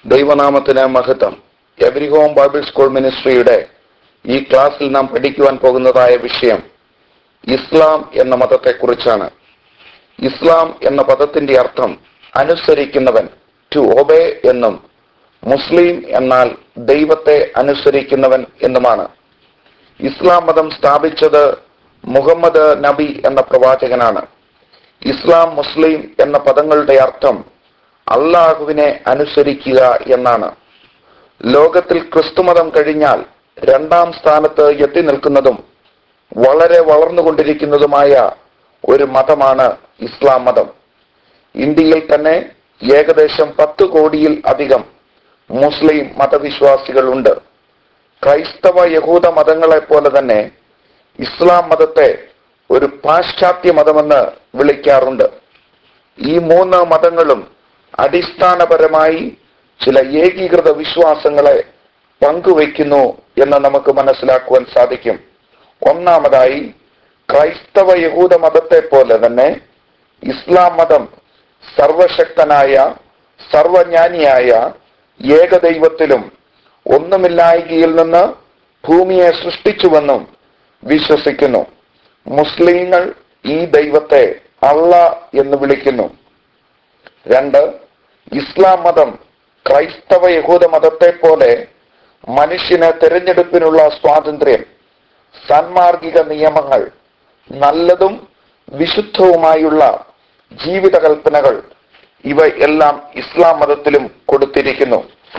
ദൈവനാമത്തിന് മഹത്വം every home Bible school മിനിസ്ട്രിയുടെ ഈ ക്ലാസ്സിൽ നാം പഠിക്കുവാൻ പോകുന്നതായ വിഷയം ഇസ്ലാം എന്ന മതത്തെക്കുറിച്ചാണ് ഇസ്ലാം എന്ന പദത്തിന്റെ അർത്ഥം അനുസരിക്കുന്നവൻ ടു ഒബേ എന്നും മുസ്ലിം എന്നാൽ ദൈവത്തെ അനുസരിക്കുന്നവൻ എന്നുമാണ് ഇസ്ലാം മതം സ്ഥാപിച്ചത് മുഹമ്മദ് നബി എന്ന പ്രവാചകനാണ് ഇസ്ലാം മുസ്ലിം എന്ന പദങ്ങളുടെ അർത്ഥം അള്ളാഹുവിനെ അനുസരിക്കുക എന്നാണ് ലോകത്തിൽ ക്രിസ്തുമതം കഴിഞ്ഞാൽ രണ്ടാം സ്ഥാനത്ത് എത്തി നിൽക്കുന്നതും വളരെ വളർന്നുകൊണ്ടിരിക്കുന്നതുമായ ഒരു മതമാണ് ഇസ്ലാം മതം ഇന്ത്യയിൽ തന്നെ ഏകദേശം പത്ത് കോടിയിൽ അധികം മുസ്ലിം മതവിശ്വാസികളുണ്ട് ക്രൈസ്തവ യഹൂദ മതങ്ങളെ പോലെ തന്നെ ഇസ്ലാം മതത്തെ ഒരു പാശ്ചാത്യ മതമെന്ന് വിളിക്കാറുണ്ട് ഈ മൂന്ന് മതങ്ങളും അടിസ്ഥാനപരമായി ചില ഏകീകൃത വിശ്വാസങ്ങളെ പങ്കുവയ്ക്കുന്നു എന്ന് നമുക്ക് മനസ്സിലാക്കുവാൻ സാധിക്കും ഒന്നാമതായി ക്രൈസ്തവ യഹൂദ മതത്തെ പോലെ തന്നെ ഇസ്ലാം മതം സർവശക്തനായ സർവജ്ഞാനിയായ ഏകദൈവത്തിലും ഒന്നുമില്ലായികയിൽ നിന്ന് ഭൂമിയെ സൃഷ്ടിച്ചുവെന്നും വിശ്വസിക്കുന്നു മുസ്ലിങ്ങൾ ഈ ദൈവത്തെ അള്ള എന്ന് വിളിക്കുന്നു രണ്ട് ഇസ്ലാം മതം ക്രൈസ്തവ യഹൂദ മതത്തെ പോലെ മനുഷ്യന് തിരഞ്ഞെടുപ്പിനുള്ള സ്വാതന്ത്ര്യം സാൻമാർഗിക നിയമങ്ങൾ നല്ലതും വിശുദ്ധവുമായുള്ള ജീവിത കൽപ്പനകൾ ഇവ എല്ലാം ഇസ്ലാം മതത്തിലും കൊടുത്തിരിക്കുന്നു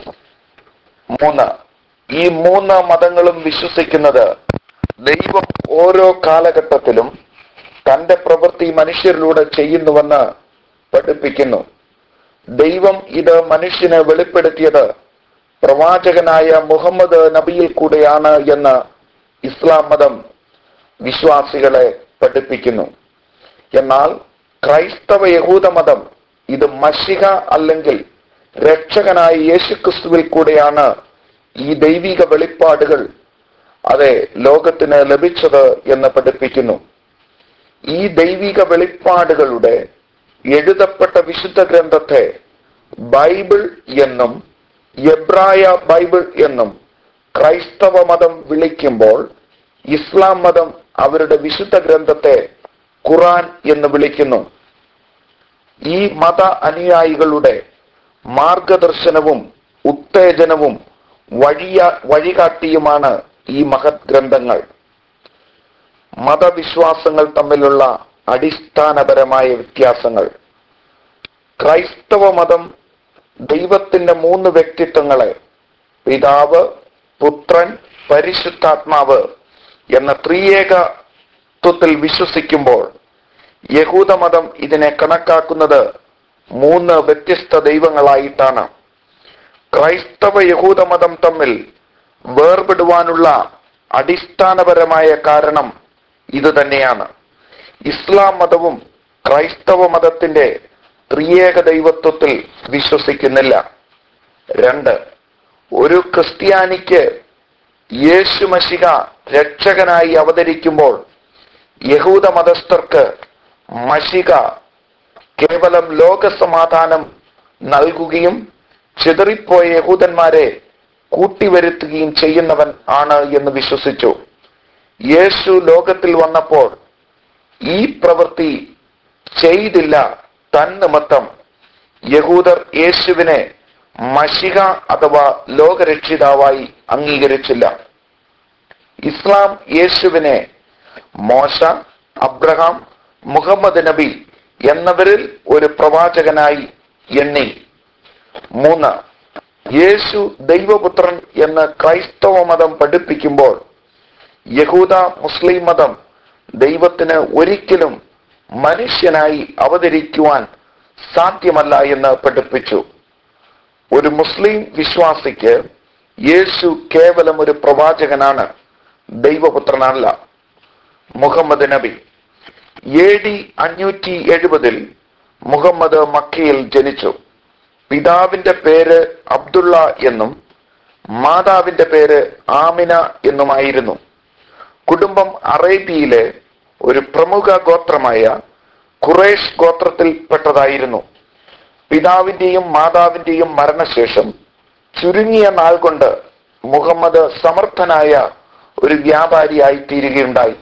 മൂന്ന് ഈ മൂന്ന് മതങ്ങളും വിശ്വസിക്കുന്നത് ദൈവം ഓരോ കാലഘട്ടത്തിലും തന്റെ പ്രവൃത്തി മനുഷ്യരിലൂടെ ചെയ്യുന്നുവെന്ന് പഠിപ്പിക്കുന്നു ദൈവം ഇത് മനുഷ്യന് വെളിപ്പെടുത്തിയത് പ്രവാചകനായ മുഹമ്മദ് നബിയിൽ കൂടെയാണ് എന്ന് ഇസ്ലാം മതം വിശ്വാസികളെ പഠിപ്പിക്കുന്നു എന്നാൽ ക്രൈസ്തവ യഹൂദ മതം ഇത് മഷിക അല്ലെങ്കിൽ രക്ഷകനായ യേശുക്രിസ്തുവിൽ കൂടെയാണ് ഈ ദൈവിക വെളിപ്പാടുകൾ അതെ ലോകത്തിന് ലഭിച്ചത് എന്ന് പഠിപ്പിക്കുന്നു ഈ ദൈവിക വെളിപ്പാടുകളുടെ എഴുതപ്പെട്ട വിശുദ്ധ ഗ്രന്ഥത്തെ ബൈബിൾ എന്നും എബ്രായ ബൈബിൾ എന്നും ക്രൈസ്തവ മതം വിളിക്കുമ്പോൾ ഇസ്ലാം മതം അവരുടെ വിശുദ്ധ ഗ്രന്ഥത്തെ ഖുറാൻ എന്ന് വിളിക്കുന്നു ഈ മത അനുയായികളുടെ മാർഗദർശനവും ഉത്തേജനവും വഴിയ വഴികാട്ടിയുമാണ് ഈ മഹത് ഗ്രന്ഥങ്ങൾ മതവിശ്വാസങ്ങൾ തമ്മിലുള്ള അടിസ്ഥാനപരമായ വ്യത്യാസങ്ങൾ ക്രൈസ്തവ മതം ദൈവത്തിന്റെ മൂന്ന് വ്യക്തിത്വങ്ങളെ പിതാവ് പുത്രൻ പരിശുദ്ധാത്മാവ് എന്ന ത്രിയേകത്വത്തിൽ വിശ്വസിക്കുമ്പോൾ യഹൂദമതം ഇതിനെ കണക്കാക്കുന്നത് മൂന്ന് വ്യത്യസ്ത ദൈവങ്ങളായിട്ടാണ് ക്രൈസ്തവ യഹൂദമതം തമ്മിൽ വേർപെടുവാനുള്ള അടിസ്ഥാനപരമായ കാരണം ഇത് തന്നെയാണ് ഇസ്ലാം മതവും ക്രൈസ്തവ മതത്തിന്റെ ത്രിയേക ദൈവത്വത്തിൽ വിശ്വസിക്കുന്നില്ല രണ്ട് ഒരു ക്രിസ്ത്യാനിക്ക് യേശു മഷിക രക്ഷകനായി അവതരിക്കുമ്പോൾ യഹൂദ മതസ്ഥർക്ക് മഷിക കേവലം ലോകസമാധാനം നൽകുകയും ചിതറിപ്പോയ യഹൂദന്മാരെ കൂട്ടിവരുത്തുകയും ചെയ്യുന്നവൻ ആണ് എന്ന് വിശ്വസിച്ചു യേശു ലോകത്തിൽ വന്നപ്പോൾ ഈ പ്രവൃത്തി ചെയ്തില്ല തന്നിമിത്തം യഹൂദർ യേശുവിനെ മഷിക അഥവാ ലോകരക്ഷിതാവായി അംഗീകരിച്ചില്ല ഇസ്ലാം യേശുവിനെ മോശ അബ്രഹാം മുഹമ്മദ് നബി എന്നവരിൽ ഒരു പ്രവാചകനായി എണ്ണി മൂന്ന് യേശു ദൈവപുത്രൻ എന്ന് ക്രൈസ്തവ മതം പഠിപ്പിക്കുമ്പോൾ യഹൂദ മുസ്ലിം മതം ദൈവത്തിന് ഒരിക്കലും മനുഷ്യനായി അവതരിക്കുവാൻ സാധ്യമല്ല എന്ന് പഠിപ്പിച്ചു ഒരു മുസ്ലിം വിശ്വാസിക്ക് യേശു കേവലം ഒരു പ്രവാചകനാണ് ദൈവപുത്രനല്ല മുഹമ്മദ് നബി എ ഡി അഞ്ഞൂറ്റി എഴുപതിൽ മുഹമ്മദ് മക്കയിൽ ജനിച്ചു പിതാവിന്റെ പേര് അബ്ദുള്ള എന്നും മാതാവിന്റെ പേര് ആമിന എന്നുമായിരുന്നു കുടുംബം അറേബ്യയിലെ ഒരു പ്രമുഖ ഗോത്രമായ ഖുറേഷ് ഗോത്രത്തിൽപ്പെട്ടതായിരുന്നു പിതാവിന്റെയും മാതാവിന്റെയും മരണശേഷം ചുരുങ്ങിയ നാൾ കൊണ്ട് മുഹമ്മദ് സമർത്ഥനായ ഒരു വ്യാപാരിയായി തീരുകയുണ്ടായി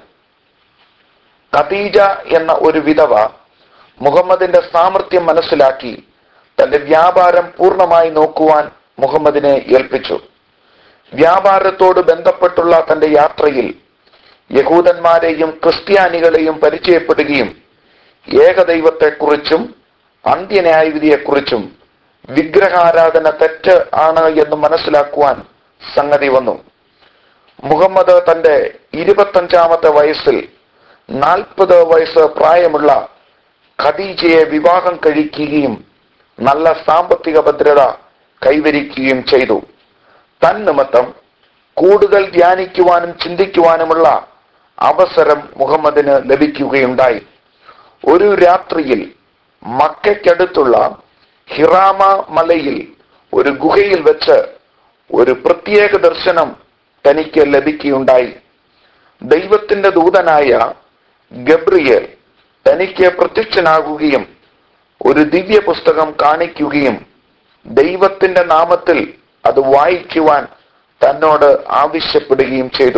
ഖദീജ എന്ന ഒരു വിധവ മുഹമ്മദിന്റെ സാമർത്ഥ്യം മനസ്സിലാക്കി തന്റെ വ്യാപാരം പൂർണ്ണമായി നോക്കുവാൻ മുഹമ്മദിനെ ഏൽപ്പിച്ചു വ്യാപാരത്തോട് ബന്ധപ്പെട്ടുള്ള തന്റെ യാത്രയിൽ യഹൂദന്മാരെയും ക്രിസ്ത്യാനികളെയും പരിചയപ്പെടുകയും ഏകദൈവത്തെക്കുറിച്ചും അന്ത്യന്യായവിധിയെക്കുറിച്ചും വിഗ്രഹാരാധന തെറ്റ് ആണ് എന്ന് മനസ്സിലാക്കുവാൻ സംഗതി വന്നു മുഹമ്മദ് തന്റെ ഇരുപത്തഞ്ചാമത്തെ വയസ്സിൽ നാൽപ്പത് വയസ്സ് പ്രായമുള്ള ഖദീജയെ വിവാഹം കഴിക്കുകയും നല്ല സാമ്പത്തിക ഭദ്രത കൈവരിക്കുകയും ചെയ്തു തന്നിമിത്തം കൂടുതൽ ധ്യാനിക്കുവാനും ചിന്തിക്കുവാനുമുള്ള അവസരം മുഹമ്മദിന് ലഭിക്കുകയുണ്ടായി ഒരു രാത്രിയിൽ മക്കയ്ക്കടുത്തുള്ള ഹിറാമ മലയിൽ ഒരു ഗുഹയിൽ വെച്ച് ഒരു പ്രത്യേക ദർശനം തനിക്ക് ലഭിക്കുകയുണ്ടായി ദൈവത്തിന്റെ ദൂതനായ ഗബ്രിയേൽ തനിക്ക് പ്രത്യക്ഷനാകുകയും ഒരു ദിവ്യ പുസ്തകം കാണിക്കുകയും ദൈവത്തിന്റെ നാമത്തിൽ അത് വായിക്കുവാൻ തന്നോട് ആവശ്യപ്പെടുകയും ചെയ്തു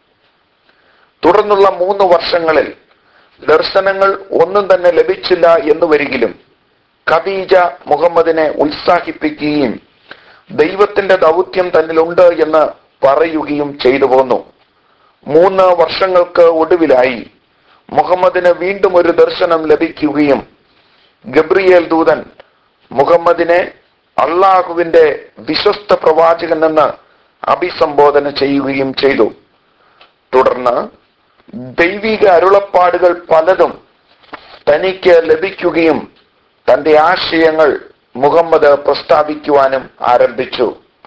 തുടർന്നുള്ള മൂന്ന് വർഷങ്ങളിൽ ദർശനങ്ങൾ ഒന്നും തന്നെ ലഭിച്ചില്ല എന്ന് വരികിലും ഖദീജ മുഹമ്മദിനെ ഉത്സാഹിപ്പിക്കുകയും ദൈവത്തിന്റെ ദൗത്യം തന്നിലുണ്ട് എന്ന് പറയുകയും ചെയ്തു പോന്നു മൂന്ന് വർഷങ്ങൾക്ക് ഒടുവിലായി മുഹമ്മദിന് വീണ്ടും ഒരു ദർശനം ലഭിക്കുകയും ഗബ്രിയേൽ ദൂതൻ മുഹമ്മദിനെ അള്ളാഹുവിന്റെ വിശ്വസ്ത പ്രവാചകൻ എന്ന് അഭിസംബോധന ചെയ്യുകയും ചെയ്തു തുടർന്ന് ദൈവിക അരുളപ്പാടുകൾ പലതും തനിക്ക് ലഭിക്കുകയും തന്റെ ആശയങ്ങൾ മുഹമ്മദ് പ്രസ്താവിക്കുവാനും ആരംഭിച്ചു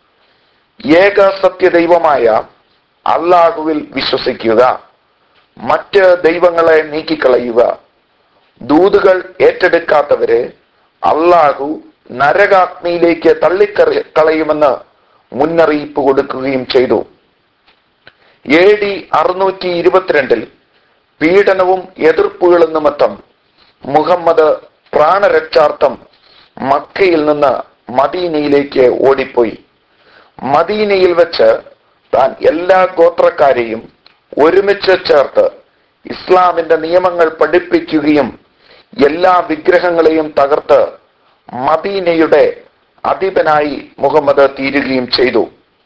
ഏക സത്യദൈവമായ അള്ളാഹുവിൽ വിശ്വസിക്കുക മറ്റ് ദൈവങ്ങളെ നീക്കിക്കളയുക ദൂതുകൾ ഏറ്റെടുക്കാത്തവരെ അള്ളാഹു നരകാഗ്നിയിലേക്ക് തള്ളിക്കറി കളയുമെന്ന് മുന്നറിയിപ്പ് കൊടുക്കുകയും ചെയ്തു എ ഡി അറുന്നൂറ്റി ഇരുപത്തിരണ്ടിൽ പീഡനവും എതിർപ്പുകളും നിമിത്തം മുഹമ്മദ് പ്രാണരക്ഷാർത്ഥം മക്കയിൽ നിന്ന് മദീനയിലേക്ക് ഓടിപ്പോയി മദീനയിൽ വെച്ച് താൻ എല്ലാ ഗോത്രക്കാരെയും ഒരുമിച്ച് ചേർത്ത് ഇസ്ലാമിന്റെ നിയമങ്ങൾ പഠിപ്പിക്കുകയും എല്ലാ വിഗ്രഹങ്ങളെയും തകർത്ത് മദീനയുടെ അധിപനായി മുഹമ്മദ് തീരുകയും ചെയ്തു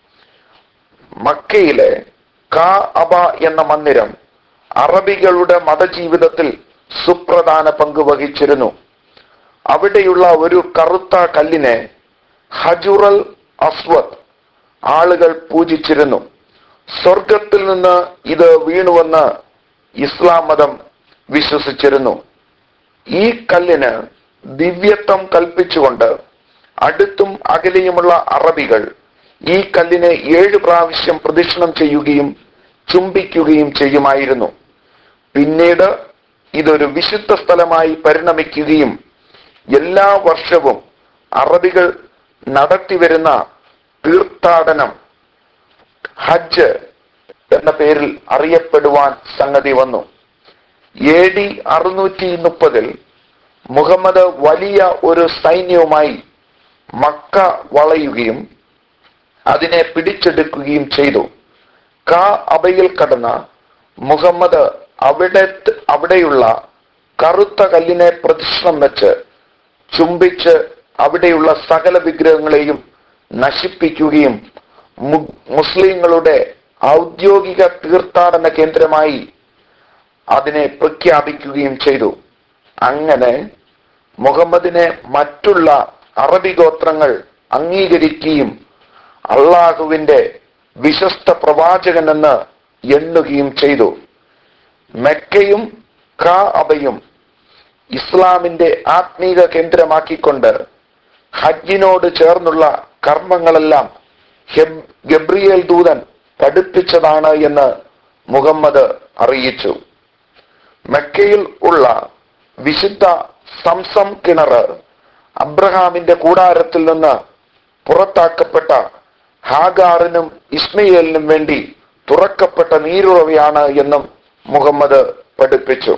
മക്കയിലെ കാ അബ എന്ന മന്ദിരം അറബികളുടെ മതജീവിതത്തിൽ സുപ്രധാന പങ്ക് വഹിച്ചിരുന്നു അവിടെയുള്ള ഒരു കറുത്ത കല്ലിനെ ഹജുറൽ അസ്വദ് ആളുകൾ പൂജിച്ചിരുന്നു സ്വർഗത്തിൽ നിന്ന് ഇത് വീണുവെന്ന് ഇസ്ലാം മതം വിശ്വസിച്ചിരുന്നു ഈ കല്ലിന് ദിവ്യത്വം കൽപ്പിച്ചുകൊണ്ട് അടുത്തും അകലെയുമുള്ള അറബികൾ ഈ കല്ലിനെ ഏഴ് പ്രാവശ്യം പ്രദക്ഷിണം ചെയ്യുകയും ചുംബിക്കുകയും ചെയ്യുമായിരുന്നു പിന്നീട് ഇതൊരു വിശുദ്ധ സ്ഥലമായി പരിണമിക്കുകയും എല്ലാ വർഷവും അറബികൾ നടത്തിവരുന്ന തീർത്ഥാടനം ഹജ്ജ് എന്ന പേരിൽ അറിയപ്പെടുവാൻ സംഗതി വന്നു എ ഡി അറുന്നൂറ്റി മുപ്പതിൽ മുഹമ്മദ് വലിയ ഒരു സൈന്യവുമായി മക്ക വളയുകയും അതിനെ പിടിച്ചെടുക്കുകയും ചെയ്തു കാ അബയിൽ കടന്ന മുഹമ്മദ് അവിടെ അവിടെയുള്ള കറുത്ത കല്ലിനെ പ്രദക്ഷിണം വെച്ച് ചുംബിച്ച് അവിടെയുള്ള സകല വിഗ്രഹങ്ങളെയും നശിപ്പിക്കുകയും മു- മുസ്ലിങ്ങളുടെ ഔദ്യോഗിക തീർത്ഥാടന കേന്ദ്രമായി അതിനെ പ്രഖ്യാപിക്കുകയും ചെയ്തു അങ്ങനെ മുഹമ്മദിനെ മറ്റുള്ള അറബി ഗോത്രങ്ങൾ അംഗീകരിക്കുകയും അള്ളാഹുവിന്റെ വിശ്വസ്ത പ്രവാചകനെന്ന് എണ്ണുകയും ചെയ്തു മെക്കയും ഖാ അബയും ഇസ്ലാമിന്റെ ആത്മീക കേന്ദ്രമാക്കിക്കൊണ്ട് ഹജ്ജിനോട് ചേർന്നുള്ള കർമ്മങ്ങളെല്ലാം ഹെബ്- ഗബ്രിയേൽ ദൂതൻ പഠിപ്പിച്ചതാണ് എന്ന് മുഹമ്മദ് അറിയിച്ചു മെക്കയിൽ ഉള്ള വിശുദ്ധ സംസം കിണറ് അബ്രഹാമിന്റെ കൂടാരത്തിൽ നിന്ന് പുറത്താക്കപ്പെട്ട ഹാഗാറിനും ഇസ്മയേലിനും വേണ്ടി തുറക്കപ്പെട്ട നീരുറവയാണ് എന്നും മുഹമ്മദ് പഠിപ്പിച്ചു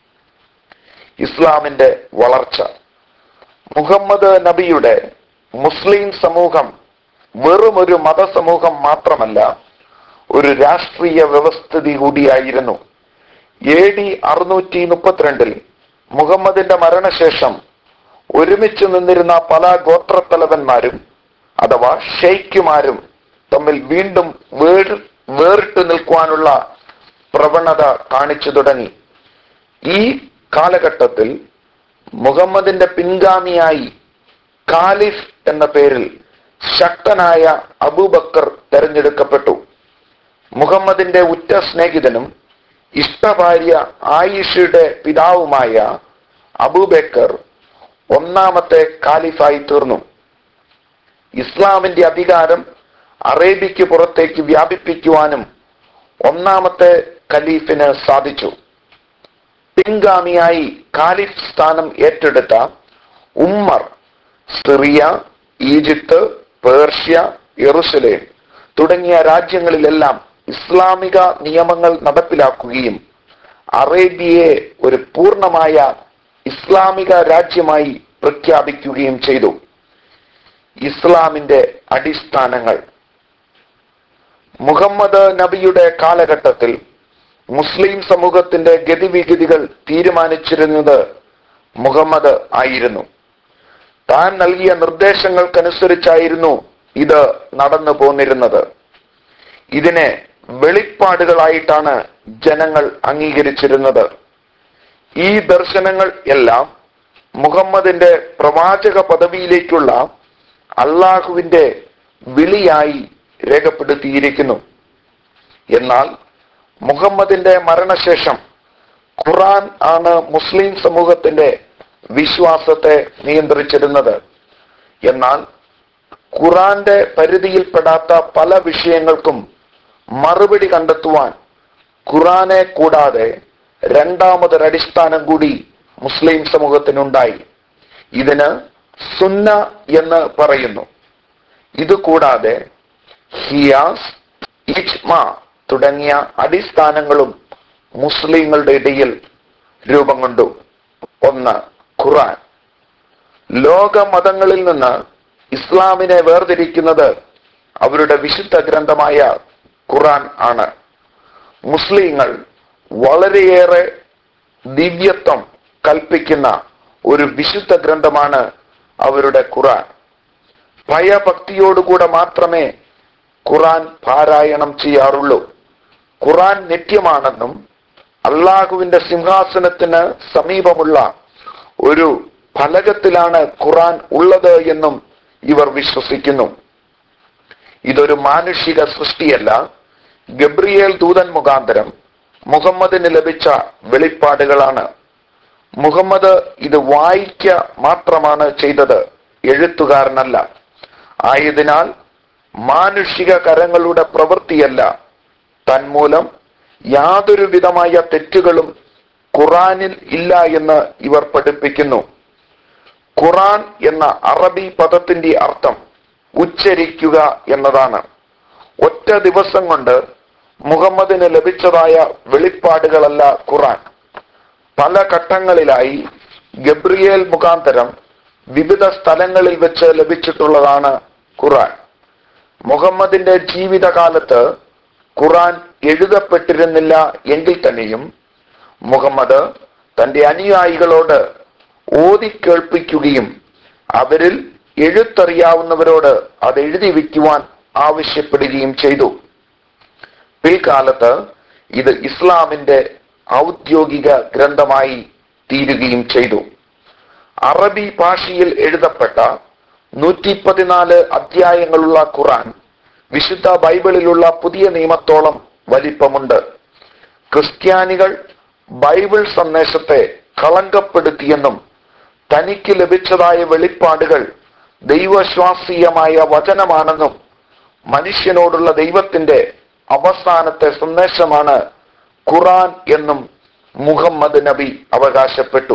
ഇസ്ലാമിന്റെ വളർച്ച മുഹമ്മദ് നബിയുടെ മുസ്ലിം സമൂഹം വെറും ഒരു മതസമൂഹം മാത്രമല്ല ഒരു രാഷ്ട്രീയ വ്യവസ്ഥിതി കൂടിയായിരുന്നു എ ഡി അറുന്നൂറ്റി മുപ്പത്തിരണ്ടിൽ മുഹമ്മദിന്റെ മരണശേഷം ഒരുമിച്ച് നിന്നിരുന്ന പല ഗോത്രത്തലവന്മാരും അഥവാ ഷെയ്ക്കുമാരും തമ്മിൽ വീണ്ടും വേർ വേറിട്ട് നിൽക്കുവാനുള്ള പ്രവണത കാണിച്ചു തുടങ്ങി ഈ കാലഘട്ടത്തിൽ മുഹമ്മദിന്റെ പിൻഗാമിയായി ഖാലിഫ് എന്ന പേരിൽ ശക്തനായ അബൂബക്കർ തെരഞ്ഞെടുക്കപ്പെട്ടു മുഹമ്മദിന്റെ ഉറ്റ സ്നേഹിതനും ഇഷ്ടഭാര്യ ആയിഷയുടെ പിതാവുമായ അബൂബക്കർ ഒന്നാമത്തെ ഖാലിഫായി തീർന്നു ഇസ്ലാമിന്റെ അധികാരം അറേബ്യക്ക് പുറത്തേക്ക് വ്യാപിപ്പിക്കുവാനും ഒന്നാമത്തെ ഖലീഫിന് സാധിച്ചു പിൻഗാമിയായി ഖാലിഫ് സ്ഥാനം ഏറ്റെടുത്ത Umar Syria Egypt Persia Jerusalem തുടങ്ങിയ രാജ്യങ്ങളിലെല്ലാം ഇസ്ലാമിക നിയമങ്ങൾ നടപ്പിലാക്കുകയും അറേബ്യയെ ഒരു പൂർണ്ണമായ ഇസ്ലാമിക രാജ്യമായി പ്രഖ്യാപിക്കുകയും ചെയ്തു ഇസ്ലാമിന്റെ അടിസ്ഥാനങ്ങൾ മുഹമ്മദ് നബിയുടെ കാലഘട്ടത്തിൽ മുസ്ലിം സമൂഹത്തിന്റെ ഗതിവിഗതികൾ തീരുമാനിച്ചിരുന്നത് മുഹമ്മദ് ആയിരുന്നു താൻ നൽകിയ നിർദ്ദേശങ്ങൾക്കനുസരിച്ചായിരുന്നു ഇത് നടന്നു പോന്നിരുന്നത് ഇതിനെ വെളിപ്പാടുകളായിട്ടാണ് ജനങ്ങൾ അംഗീകരിച്ചിരുന്നത് ഈ ദർശനങ്ങൾ എല്ലാം മുഹമ്മദിന്റെ പ്രവാചക പദവിയിലേക്കുള്ള അള്ളാഹുവിന്റെ വിളിയായി രേഖപ്പെടുത്തിയിരിക്കുന്നു എന്നാൽ മുഹമ്മദിന്റെ മരണശേഷം ഖുറാൻ ആണ് മുസ്ലിം സമൂഹത്തിന്റെ വിശ്വാസത്തെ നിയന്ത്രിച്ചിരുന്നത് എന്നാൽ ഖുറാന്റെ പരിധിയിൽപ്പെടാത്ത പല വിഷയങ്ങൾക്കും മറുപടി കണ്ടെത്തുവാൻ ഖുറാനെ കൂടാതെ രണ്ടാമതൊരടിസ്ഥാനം കൂടി മുസ്ലിം സമൂഹത്തിനുണ്ടായി ഇതിന് സുന്ന എന്ന് പറയുന്നു ഇത് കൂടാതെ ഹിയാസ് ഇജ്മ തുടങ്ങിയ അടിസ്ഥാനങ്ങളും മുസ്ലിങ്ങളുടെ ഇടയിൽ രൂപം കൊണ്ടു ഒന്ന് ഖുറാൻ ലോക മതങ്ങളിൽ നിന്ന് ഇസ്ലാമിനെ വേർതിരിക്കുന്നത് അവരുടെ വിശുദ്ധ ഗ്രന്ഥമായ ഖുറാൻ ആണ് മുസ്ലിങ്ങൾ വളരെയേറെ ദിവ്യത്വം കൽപ്പിക്കുന്ന ഒരു വിശുദ്ധ ഗ്രന്ഥമാണ് അവരുടെ ഖുറാൻ ഭയഭക്തിയോടുകൂടെ മാത്രമേ ഖുറാൻ പാരായണം ചെയ്യാറുള്ളൂ ഖുറാൻ നിത്യമാണെന്നും അള്ളാഹുവിന്റെ സിംഹാസനത്തിന് സമീപമുള്ള ഒരു ഫലകത്തിലാണ് ഖുറാൻ ഉള്ളത് എന്നും ഇവർ വിശ്വസിക്കുന്നു ഇതൊരു മാനുഷിക സൃഷ്ടിയല്ല ഗബ്രിയേൽ ദൂതൻ മുഖാന്തരം മുഹമ്മദിന് ലഭിച്ച വെളിപ്പാടുകളാണ് മുഹമ്മദ് ഇത് വായിക്ക മാത്രമാണ് ചെയ്തത് എഴുത്തുകാരനല്ല ആയതിനാൽ മാനുഷിക കരങ്ങളുടെ പ്രവൃത്തിയല്ല തന്മൂലം യാതൊരു വിധമായ തെറ്റുകളും ഖുറാനിൽ ഇല്ല എന്ന് ഇവർ പഠിപ്പിക്കുന്നു ഖുറാൻ എന്ന അറബി പദത്തിന്റെ അർത്ഥം ഉച്ചരിക്കുക എന്നതാണ് ഒറ്റ ദിവസം കൊണ്ട് മുഹമ്മദിന് ലഭിച്ചതായ വെളിപ്പാടുകളല്ല ഖുറാൻ പല ഘട്ടങ്ങളിലായി ഗബ്രിയേൽ മുഖാന്തരം വിവിധ സ്ഥലങ്ങളിൽ വെച്ച് ലഭിച്ചിട്ടുള്ളതാണ് ഖുറാൻ മുഹമ്മദിന്റെ ജീവിതകാലത്ത് ഖുറാൻ എഴുതപ്പെട്ടിരുന്നില്ല എങ്കിൽ തന്നെയും മുഹമ്മദ് തന്റെ അനുയായികളോട് ഓതി കേൾപ്പിക്കുകയും അവരിൽ എഴുത്തറിയാവുന്നവരോട് അത് എഴുതി വയ്ക്കുവാൻ ആവശ്യപ്പെടുകയും ചെയ്തു പിൽക്കാലത്ത് ഇത് ഇസ്ലാമിന്റെ ഔദ്യോഗിക ഗ്രന്ഥമായി തീരുകയും ചെയ്തു അറബി ഭാഷയിൽ എഴുതപ്പെട്ട നൂറ്റി പതിനാല് അധ്യായങ്ങളുള്ള ഖുറാൻ വിശുദ്ധ ബൈബിളിലുള്ള പുതിയ നിയമത്തോളം വലിപ്പമുണ്ട് ക്രിസ്ത്യാനികൾ ബൈബിൾ സന്ദേശത്തെ കളങ്കപ്പെടുത്തിയെന്നും തനിക്ക് ലഭിച്ചതായ വെളിപ്പാടുകൾ ദൈവശ്വാസീയമായ വചനമാണെന്നും മനുഷ്യനോടുള്ള ദൈവത്തിന്റെ അവസാനത്തെ സന്ദേശമാണ് ഖുറാൻ എന്നും മുഹമ്മദ് നബി അവകാശപ്പെട്ടു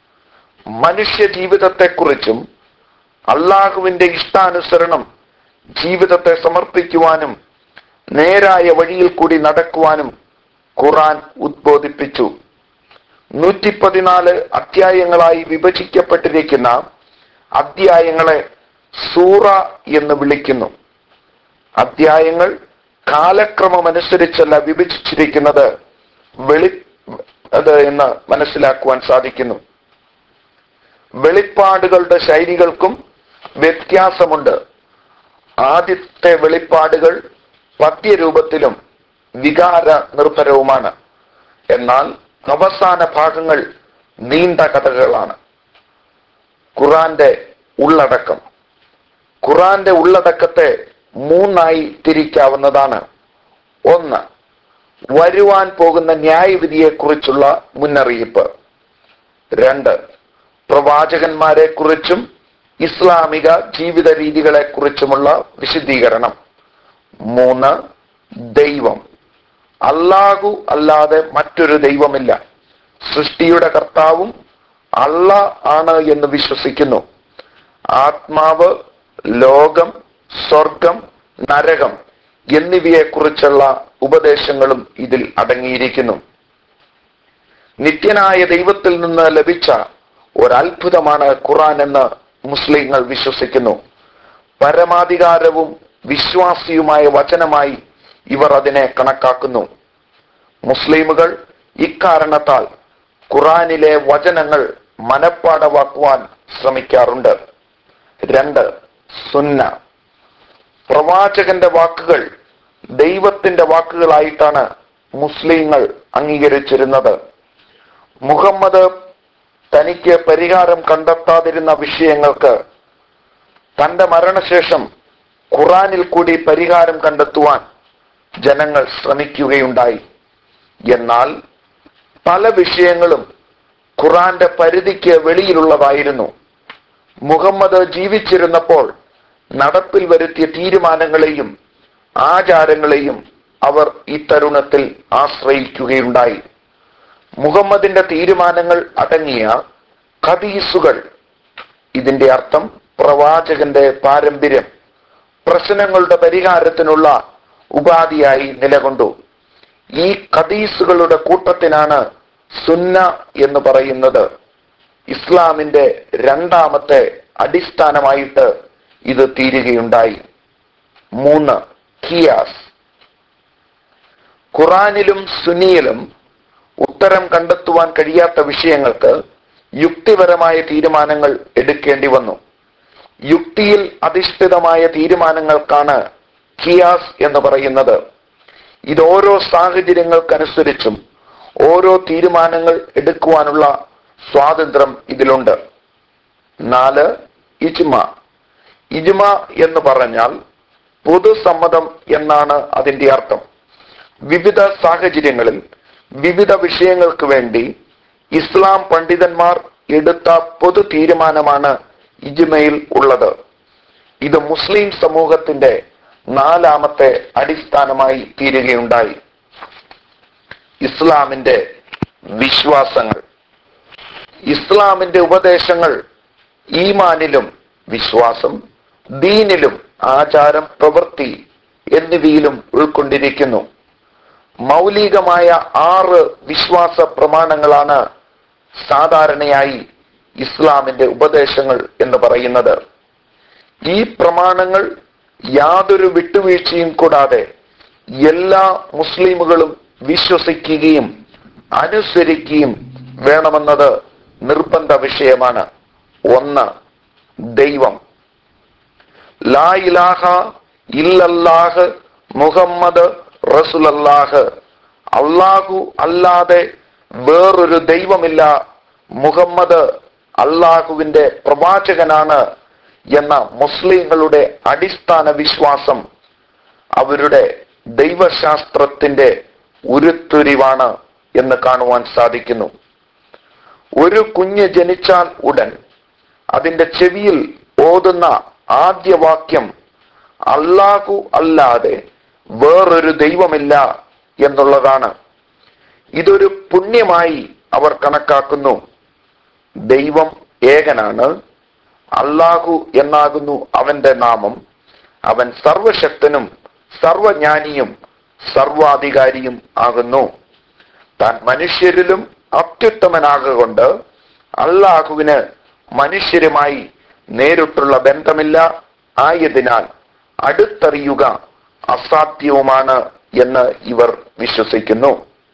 മനുഷ്യ ജീവിതത്തെക്കുറിച്ചും അള്ളാഹുവിന്റെ ഇഷ്ടാനുസരണം ജീവിതത്തെ സമർപ്പിക്കുവാനും നേരായ വഴിയിൽ കൂടി നടക്കുവാനും ഖുറാൻ ഉദ്ബോധിപ്പിച്ചു നൂറ്റി പതിനാല് അധ്യായങ്ങളായി വിഭജിക്കപ്പെട്ടിരിക്കുന്ന അധ്യായങ്ങളെ സൂറ എന്ന് വിളിക്കുന്നു അധ്യായങ്ങൾ കാലക്രമമനുസരിച്ചല്ല വിഭജിച്ചിരിക്കുന്നത് വെളി അത് എന്ന് മനസ്സിലാക്കുവാൻ സാധിക്കുന്നു വെളിപ്പാടുകളുടെ ശൈലികൾക്കും വ്യത്യാസമുണ്ട് ആദ്യത്തെ വെളിപ്പാടുകൾ പദ്യരൂപത്തിലും വികാര നിർഭരവുമാണ് എന്നാൽ അവസാന ഭാഗങ്ങൾ നീണ്ട കഥകളാണ് ഖുറാന്റെ ഉള്ളടക്കം ഖുറാന്റെ ഉള്ളടക്കത്തെ മൂന്നായി തിരിക്കാവുന്നതാണ് ഒന്ന് വരുവാൻ പോകുന്ന ന്യായവിധിയെക്കുറിച്ചുള്ള മുന്നറിയിപ്പ് രണ്ട് പ്രവാചകന്മാരെ കുറിച്ചും ഇസ്ലാമിക ജീവിത രീതികളെ കുറിച്ചുമുള്ള വിശദീകരണം മൂന്ന് ദൈവം അല്ലാഹു അല്ലാതെ മറ്റൊരു ദൈവമില്ല സൃഷ്ടിയുടെ കർത്താവും അല്ല ആണ് എന്ന് വിശ്വസിക്കുന്നു ആത്മാവ് ലോകം സ്വർഗം നരകം എന്നിവയെക്കുറിച്ചുള്ള ഉപദേശങ്ങളും ഇതിൽ അടങ്ങിയിരിക്കുന്നു നിത്യനായ ദൈവത്തിൽ നിന്ന് ലഭിച്ച ഒരത്ഭുതമാണ് ഖുറാൻ എന്ന് മുസ്ലിങ്ങൾ വിശ്വസിക്കുന്നു പരമാധികാരവും വിശ്വാസിയുമായ വചനമായി ഇവർ അതിനെ കണക്കാക്കുന്നു മുസ്ലിമുകൾ ഇക്കാരണത്താൽ ഖുറാനിലെ വചനങ്ങൾ മനപ്പാടമാക്കുവാൻ ശ്രമിക്കാറുണ്ട് രണ്ട് സുന്ന പ്രവാചകന്റെ വാക്കുകൾ ദൈവത്തിന്റെ വാക്കുകളായിട്ടാണ് മുസ്ലിങ്ങൾ അംഗീകരിച്ചിരുന്നത് മുഹമ്മദ് തനിക്ക് പരിഹാരം കണ്ടെത്താതിരുന്ന വിഷയങ്ങൾക്ക് തന്റെ മരണശേഷം ഖുറാനിൽ കൂടി പരിഹാരം കണ്ടെത്തുവാൻ ജനങ്ങൾ ശ്രമിക്കുകയുണ്ടായി എന്നാൽ പല വിഷയങ്ങളും ഖുറാന്റെ പരിധിക്ക് വെളിയിലുള്ളതായിരുന്നു മുഹമ്മദ് ജീവിച്ചിരുന്നപ്പോൾ നടപ്പിൽ വരുത്തിയ തീരുമാനങ്ങളെയും ആചാരങ്ങളെയും അവർ ഈ തരുണത്തിൽ ആശ്രയിക്കുകയുണ്ടായി മുഹമ്മദിന്റെ തീരുമാനങ്ങൾ അടങ്ങിയ ഖദീസുകൾ ഇതിന്റെ അർത്ഥം പ്രവാചകന്റെ പാരമ്പര്യം പ്രശ്നങ്ങളുടെ പരിഹാരത്തിനുള്ള ഉപാധിയായി നിലകൊണ്ടു ഈ ഖദീസുകളുടെ കൂട്ടത്തിനാണ് സുന്ന എന്ന് പറയുന്നത് ഇസ്ലാമിന്റെ രണ്ടാമത്തെ അടിസ്ഥാനമായിട്ട് ഇത് തീരുകയുണ്ടായി മൂന്ന് ഖിയാസ് ഖുറാനിലും സുന്നിയിലും ഉത്തരം കണ്ടെത്തുവാൻ കഴിയാത്ത വിഷയങ്ങൾക്ക് യുക്തിപരമായ തീരുമാനങ്ങൾ എടുക്കേണ്ടി വന്നു യുക്തിയിൽ അധിഷ്ഠിതമായ തീരുമാനങ്ങൾക്കാണ് ഖിയാസ് എന്ന് പറയുന്നത് ഇത് ഓരോ സാഹചര്യങ്ങൾക്കനുസരിച്ചും ഓരോ തീരുമാനങ്ങൾ എടുക്കുവാനുള്ള സ്വാതന്ത്ര്യം ഇതിലുണ്ട് നാല് ഇജ്മ ഇജ്മ എന്ന് പറഞ്ഞാൽ പൊതുസമ്മതം എന്നാണ് അതിന്റെ അർത്ഥം വിവിധ സാഹചര്യങ്ങളിൽ വിവിധ വിഷയങ്ങൾക്ക് വേണ്ടി ഇസ്ലാം പണ്ഡിതന്മാർ എടുത്ത പൊതു തീരുമാനമാണ് ഇജ്മയിൽ ഉള്ളത് ഇത് മുസ്ലിം സമൂഹത്തിന്റെ നാലാമത്തെ അടിസ്ഥാനമായി തീരുകയുണ്ടായി ഇസ്ലാമിന്റെ വിശ്വാസങ്ങൾ ഇസ്ലാമിന്റെ ഉപദേശങ്ങൾ ഈമാനിലും വിശ്വാസം ദീനിലും ആചാരം പ്രവൃത്തി എന്നിവയിലും ഉൾക്കൊണ്ടിരിക്കുന്നു മൗലികമായ ആറ് വിശ്വാസ പ്രമാണങ്ങളാണ് സാധാരണയായി ഇസ്ലാമിന്റെ ഉപദേശങ്ങൾ എന്ന് പറയുന്നത് ഈ പ്രമാണങ്ങൾ യാതൊരു വിട്ടുവീഴ്ചയും കൂടാതെ എല്ലാ മുസ്ലിമുകളും വിശ്വസിക്കുകയും അനുസരിക്കുകയും വേണമെന്നത് നിർബന്ധ വിഷയമാണ് ഒന്ന് ദൈവം ലാ ഇലാഹ ഇല്ലല്ലാഹ് മുഹമ്മദ് റസുലല്ലാഹ് അള്ളാഹു അല്ലാതെ വേറൊരു ദൈവമില്ല മുഹമ്മദ് അള്ളാഹുവിന്റെ പ്രവാചകനാണ് എന്ന മുസ്ലിങ്ങളുടെ അടിസ്ഥാന വിശ്വാസം അവരുടെ ദൈവശാസ്ത്രത്തിന്റെ ഉരുത്തുരിവാണ് എന്ന് കാണുവാൻ സാധിക്കുന്നു ഒരു കുഞ്ഞ് ജനിച്ചാൽ ഉടൻ അതിന്റെ ചെവിയിൽ ഓതുന്ന ആദ്യ വാക്യം അല്ലാഹു അല്ലാതെ വേറൊരു ദൈവമില്ല എന്നുള്ളതാണ് ഇതൊരു പുണ്യമായി അവർ കണക്കാക്കുന്നു ദൈവം ഏകനാണ് അല്ലാഹു എന്നാകുന്നു അവന്റെ നാമം അവൻ സർവശക്തനും സർവജ്ഞാനിയും സർവാധികാരിയും ആകുന്നു താൻ മനുഷ്യരിലും അത്യുത്തമനാകൊണ്ട് അള്ളാഹുവിന് മനുഷ്യരുമായി നേരിട്ടുള്ള ബന്ധമില്ല ആയതിനാൽ അടുത്തറിയുക അസാധ്യവുമാണ് എന്ന് ഇവർ വിശ്വസിക്കുന്നു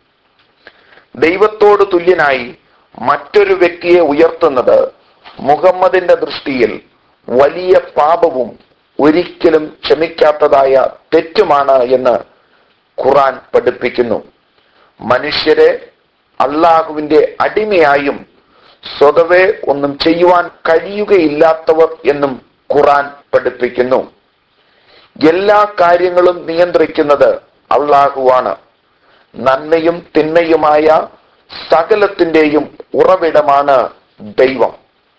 ദൈവത്തോട് തുല്യനായി മറ്റൊരു വ്യക്തിയെ ഉയർത്തുന്നത് മുഹമ്മദിന്റെ ദൃഷ്ടിയിൽ വലിയ പാപവും ഒരിക്കലും ക്ഷമിക്കാത്തതായ തെറ്റുമാണ് എന്ന് ഖുറാൻ പഠിപ്പിക്കുന്നു മനുഷ്യരെ അള്ളാഹുവിന്റെ അടിമയായും സ്വതവേ ഒന്നും ചെയ്യുവാൻ കഴിയുകയില്ലാത്തവർ എന്നും ഖുറാൻ പഠിപ്പിക്കുന്നു എല്ലാ കാര്യങ്ങളും നിയന്ത്രിക്കുന്നത് അള്ളാഹുവാണ് നന്മയും തിന്മയുമായ സകലത്തിന്റെയും ഉറവിടമാണ് ദൈവം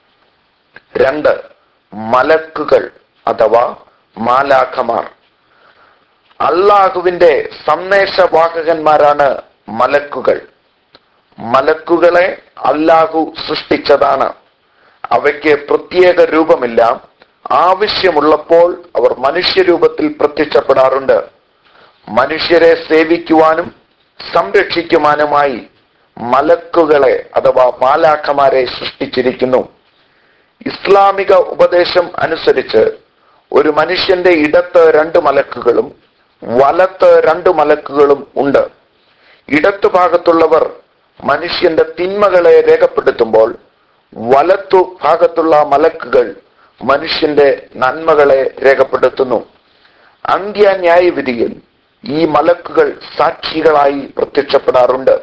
രണ്ട് മലക്കുകൾ അഥവാ മാലാഖമാർ അള്ളാഹുവിന്റെ സന്ദേശവാഹകന്മാരാണ് മലക്കുകൾ മലക്കുകളെ അല്ലാഹു സൃഷ്ടിച്ചതാണ് അവയ്ക്ക് പ്രത്യേക രൂപമില്ല ആവശ്യമുള്ളപ്പോൾ അവർ മനുഷ്യരൂപത്തിൽ പ്രത്യക്ഷപ്പെടാറുണ്ട് മനുഷ്യരെ സേവിക്കുവാനും സംരക്ഷിക്കുവാനുമായി മലക്കുകളെ അഥവാ മാലാഖമാരെ സൃഷ്ടിച്ചിരിക്കുന്നു ഇസ്ലാമിക ഉപദേശം അനുസരിച്ച് ഒരു മനുഷ്യന്റെ ഇടത്ത് രണ്ട് മലക്കുകളും വലത്ത് രണ്ട് മലക്കുകളും ഉണ്ട് ഇടത്തു ഭാഗത്തുള്ളവർ മനുഷ്യന്റെ തിന്മകളെ രേഖപ്പെടുത്തുമ്പോൾ വലത്തു ഭാഗത്തുള്ള മലക്കുകൾ മനുഷ്യന്റെ നന്മകളെ രേഖപ്പെടുത്തുന്നു അന്ത്യന്യായവിധിയിൽ ഈ മലക്കുകൾ സാക്ഷികളായി പ്രത്യക്ഷപ്പെടാറുണ്ട്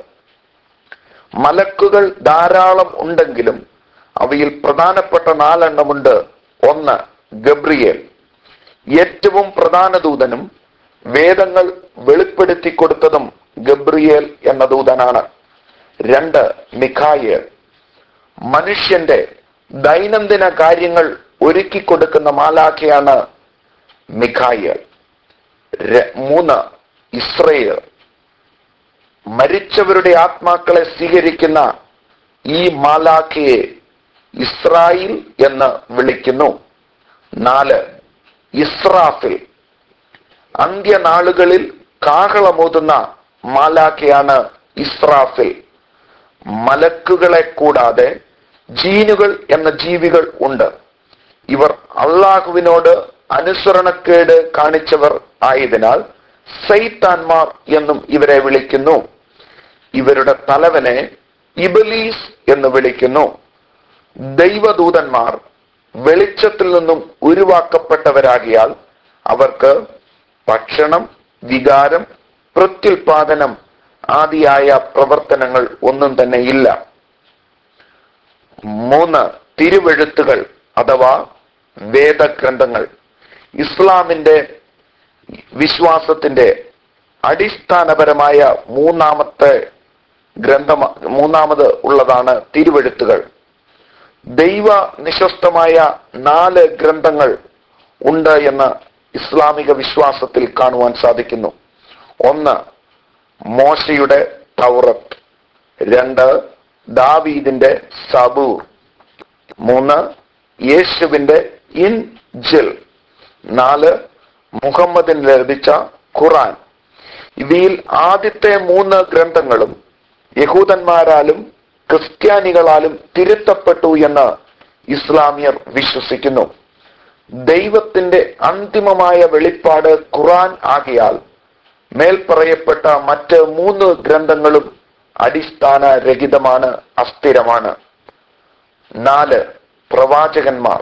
മലക്കുകൾ ധാരാളം ഉണ്ടെങ്കിലും അവയിൽ പ്രധാനപ്പെട്ട നാലെണ്ണമുണ്ട് ഒന്ന് ഗബ്രിയേൽ ഏറ്റവും പ്രധാന ദൂതനും വേദങ്ങൾ വെളിപ്പെടുത്തി കൊടുത്തതും ഗബ്രിയേൽ എന്ന ദൂതനാണ് രണ്ട് മിഖായേൽ മനുഷ്യന്റെ ദൈനംദിന കാര്യങ്ങൾ ഒരുക്കി കൊടുക്കുന്ന മാലാഖയാണ് മിഖായേൽ ര- മൂന്ന് ഇസ്രയേൽ മരിച്ചവരുടെ ആത്മാക്കളെ സ്വീകരിക്കുന്ന ഈ മാലാഖയെ ഇസ്രായേൽ എന്ന് വിളിക്കുന്നു നാല് ഇസ്രാഫിൽ അന്ത്യനാളുകളിൽ കാഹളമൂതുന്ന മാലാഖയാണ് ഇസ്രാഫിൽ മലക്കുകളെ കൂടാതെ ജീനുകൾ എന്ന ജീവികൾ ഉണ്ട് ഇവർ അള്ളാഹുവിനോട് അനുസരണക്കേട് കാണിച്ചവർ ആയതിനാൽ സൈത്താൻമാർ എന്നും ഇവരെ വിളിക്കുന്നു ഇവരുടെ തലവനെ ഇബലീസ് എന്ന് വിളിക്കുന്നു ദൈവദൂതന്മാർ വെളിച്ചത്തിൽ നിന്നും ഉരുവാക്കപ്പെട്ടവരാകിയാൽ അവർക്ക് ഭക്ഷണം വികാരം പ്രത്യുൽപാദനം ആദിയായ പ്രവർത്തനങ്ങൾ ഒന്നും തന്നെ ഇല്ല മൂന്ന് തിരുവെഴുത്തുകൾ അഥവാ വേദഗ്രന്ഥങ്ങൾ ഇസ്ലാമിന്റെ വിശ്വാസത്തിന്റെ അടിസ്ഥാനപരമായ മൂന്നാമത്തെ ഗ്രന്ഥം മൂന്നാമത് ഉള്ളതാണ് തിരുവെഴുത്തുകൾ ദൈവ നിശ്വസ്തമായ നാല് ഗ്രന്ഥങ്ങൾ ഉണ്ട് എന്ന് ഇസ്ലാമിക വിശ്വാസത്തിൽ കാണുവാൻ സാധിക്കുന്നു ഒന്ന് മോശയുടെ തൗറത്ത് രണ്ട് ദാവീദിന്റെ സബൂർ മൂന്ന് യേശുവിന്റെ ഇൻ ജിൽ നാല് മുഹമ്മദിന് ലഭിച്ച ഖുറാൻ ഇവയിൽ ആദ്യത്തെ മൂന്ന് ഗ്രന്ഥങ്ങളും യഹൂദന്മാരാലും ക്രിസ്ത്യാനികളാലും തിരുത്തപ്പെട്ടു എന്ന് ഇസ്ലാമിയർ വിശ്വസിക്കുന്നു ദൈവത്തിന്റെ അന്തിമമായ വെളിപ്പാട് ഖുറാൻ ആകിയാൽ മേൽപ്പറയപ്പെട്ട മറ്റ് മൂന്ന് ഗ്രന്ഥങ്ങളും അടിസ്ഥാന രഹിതമാണ് അസ്ഥിരമാണ് നാല് പ്രവാചകന്മാർ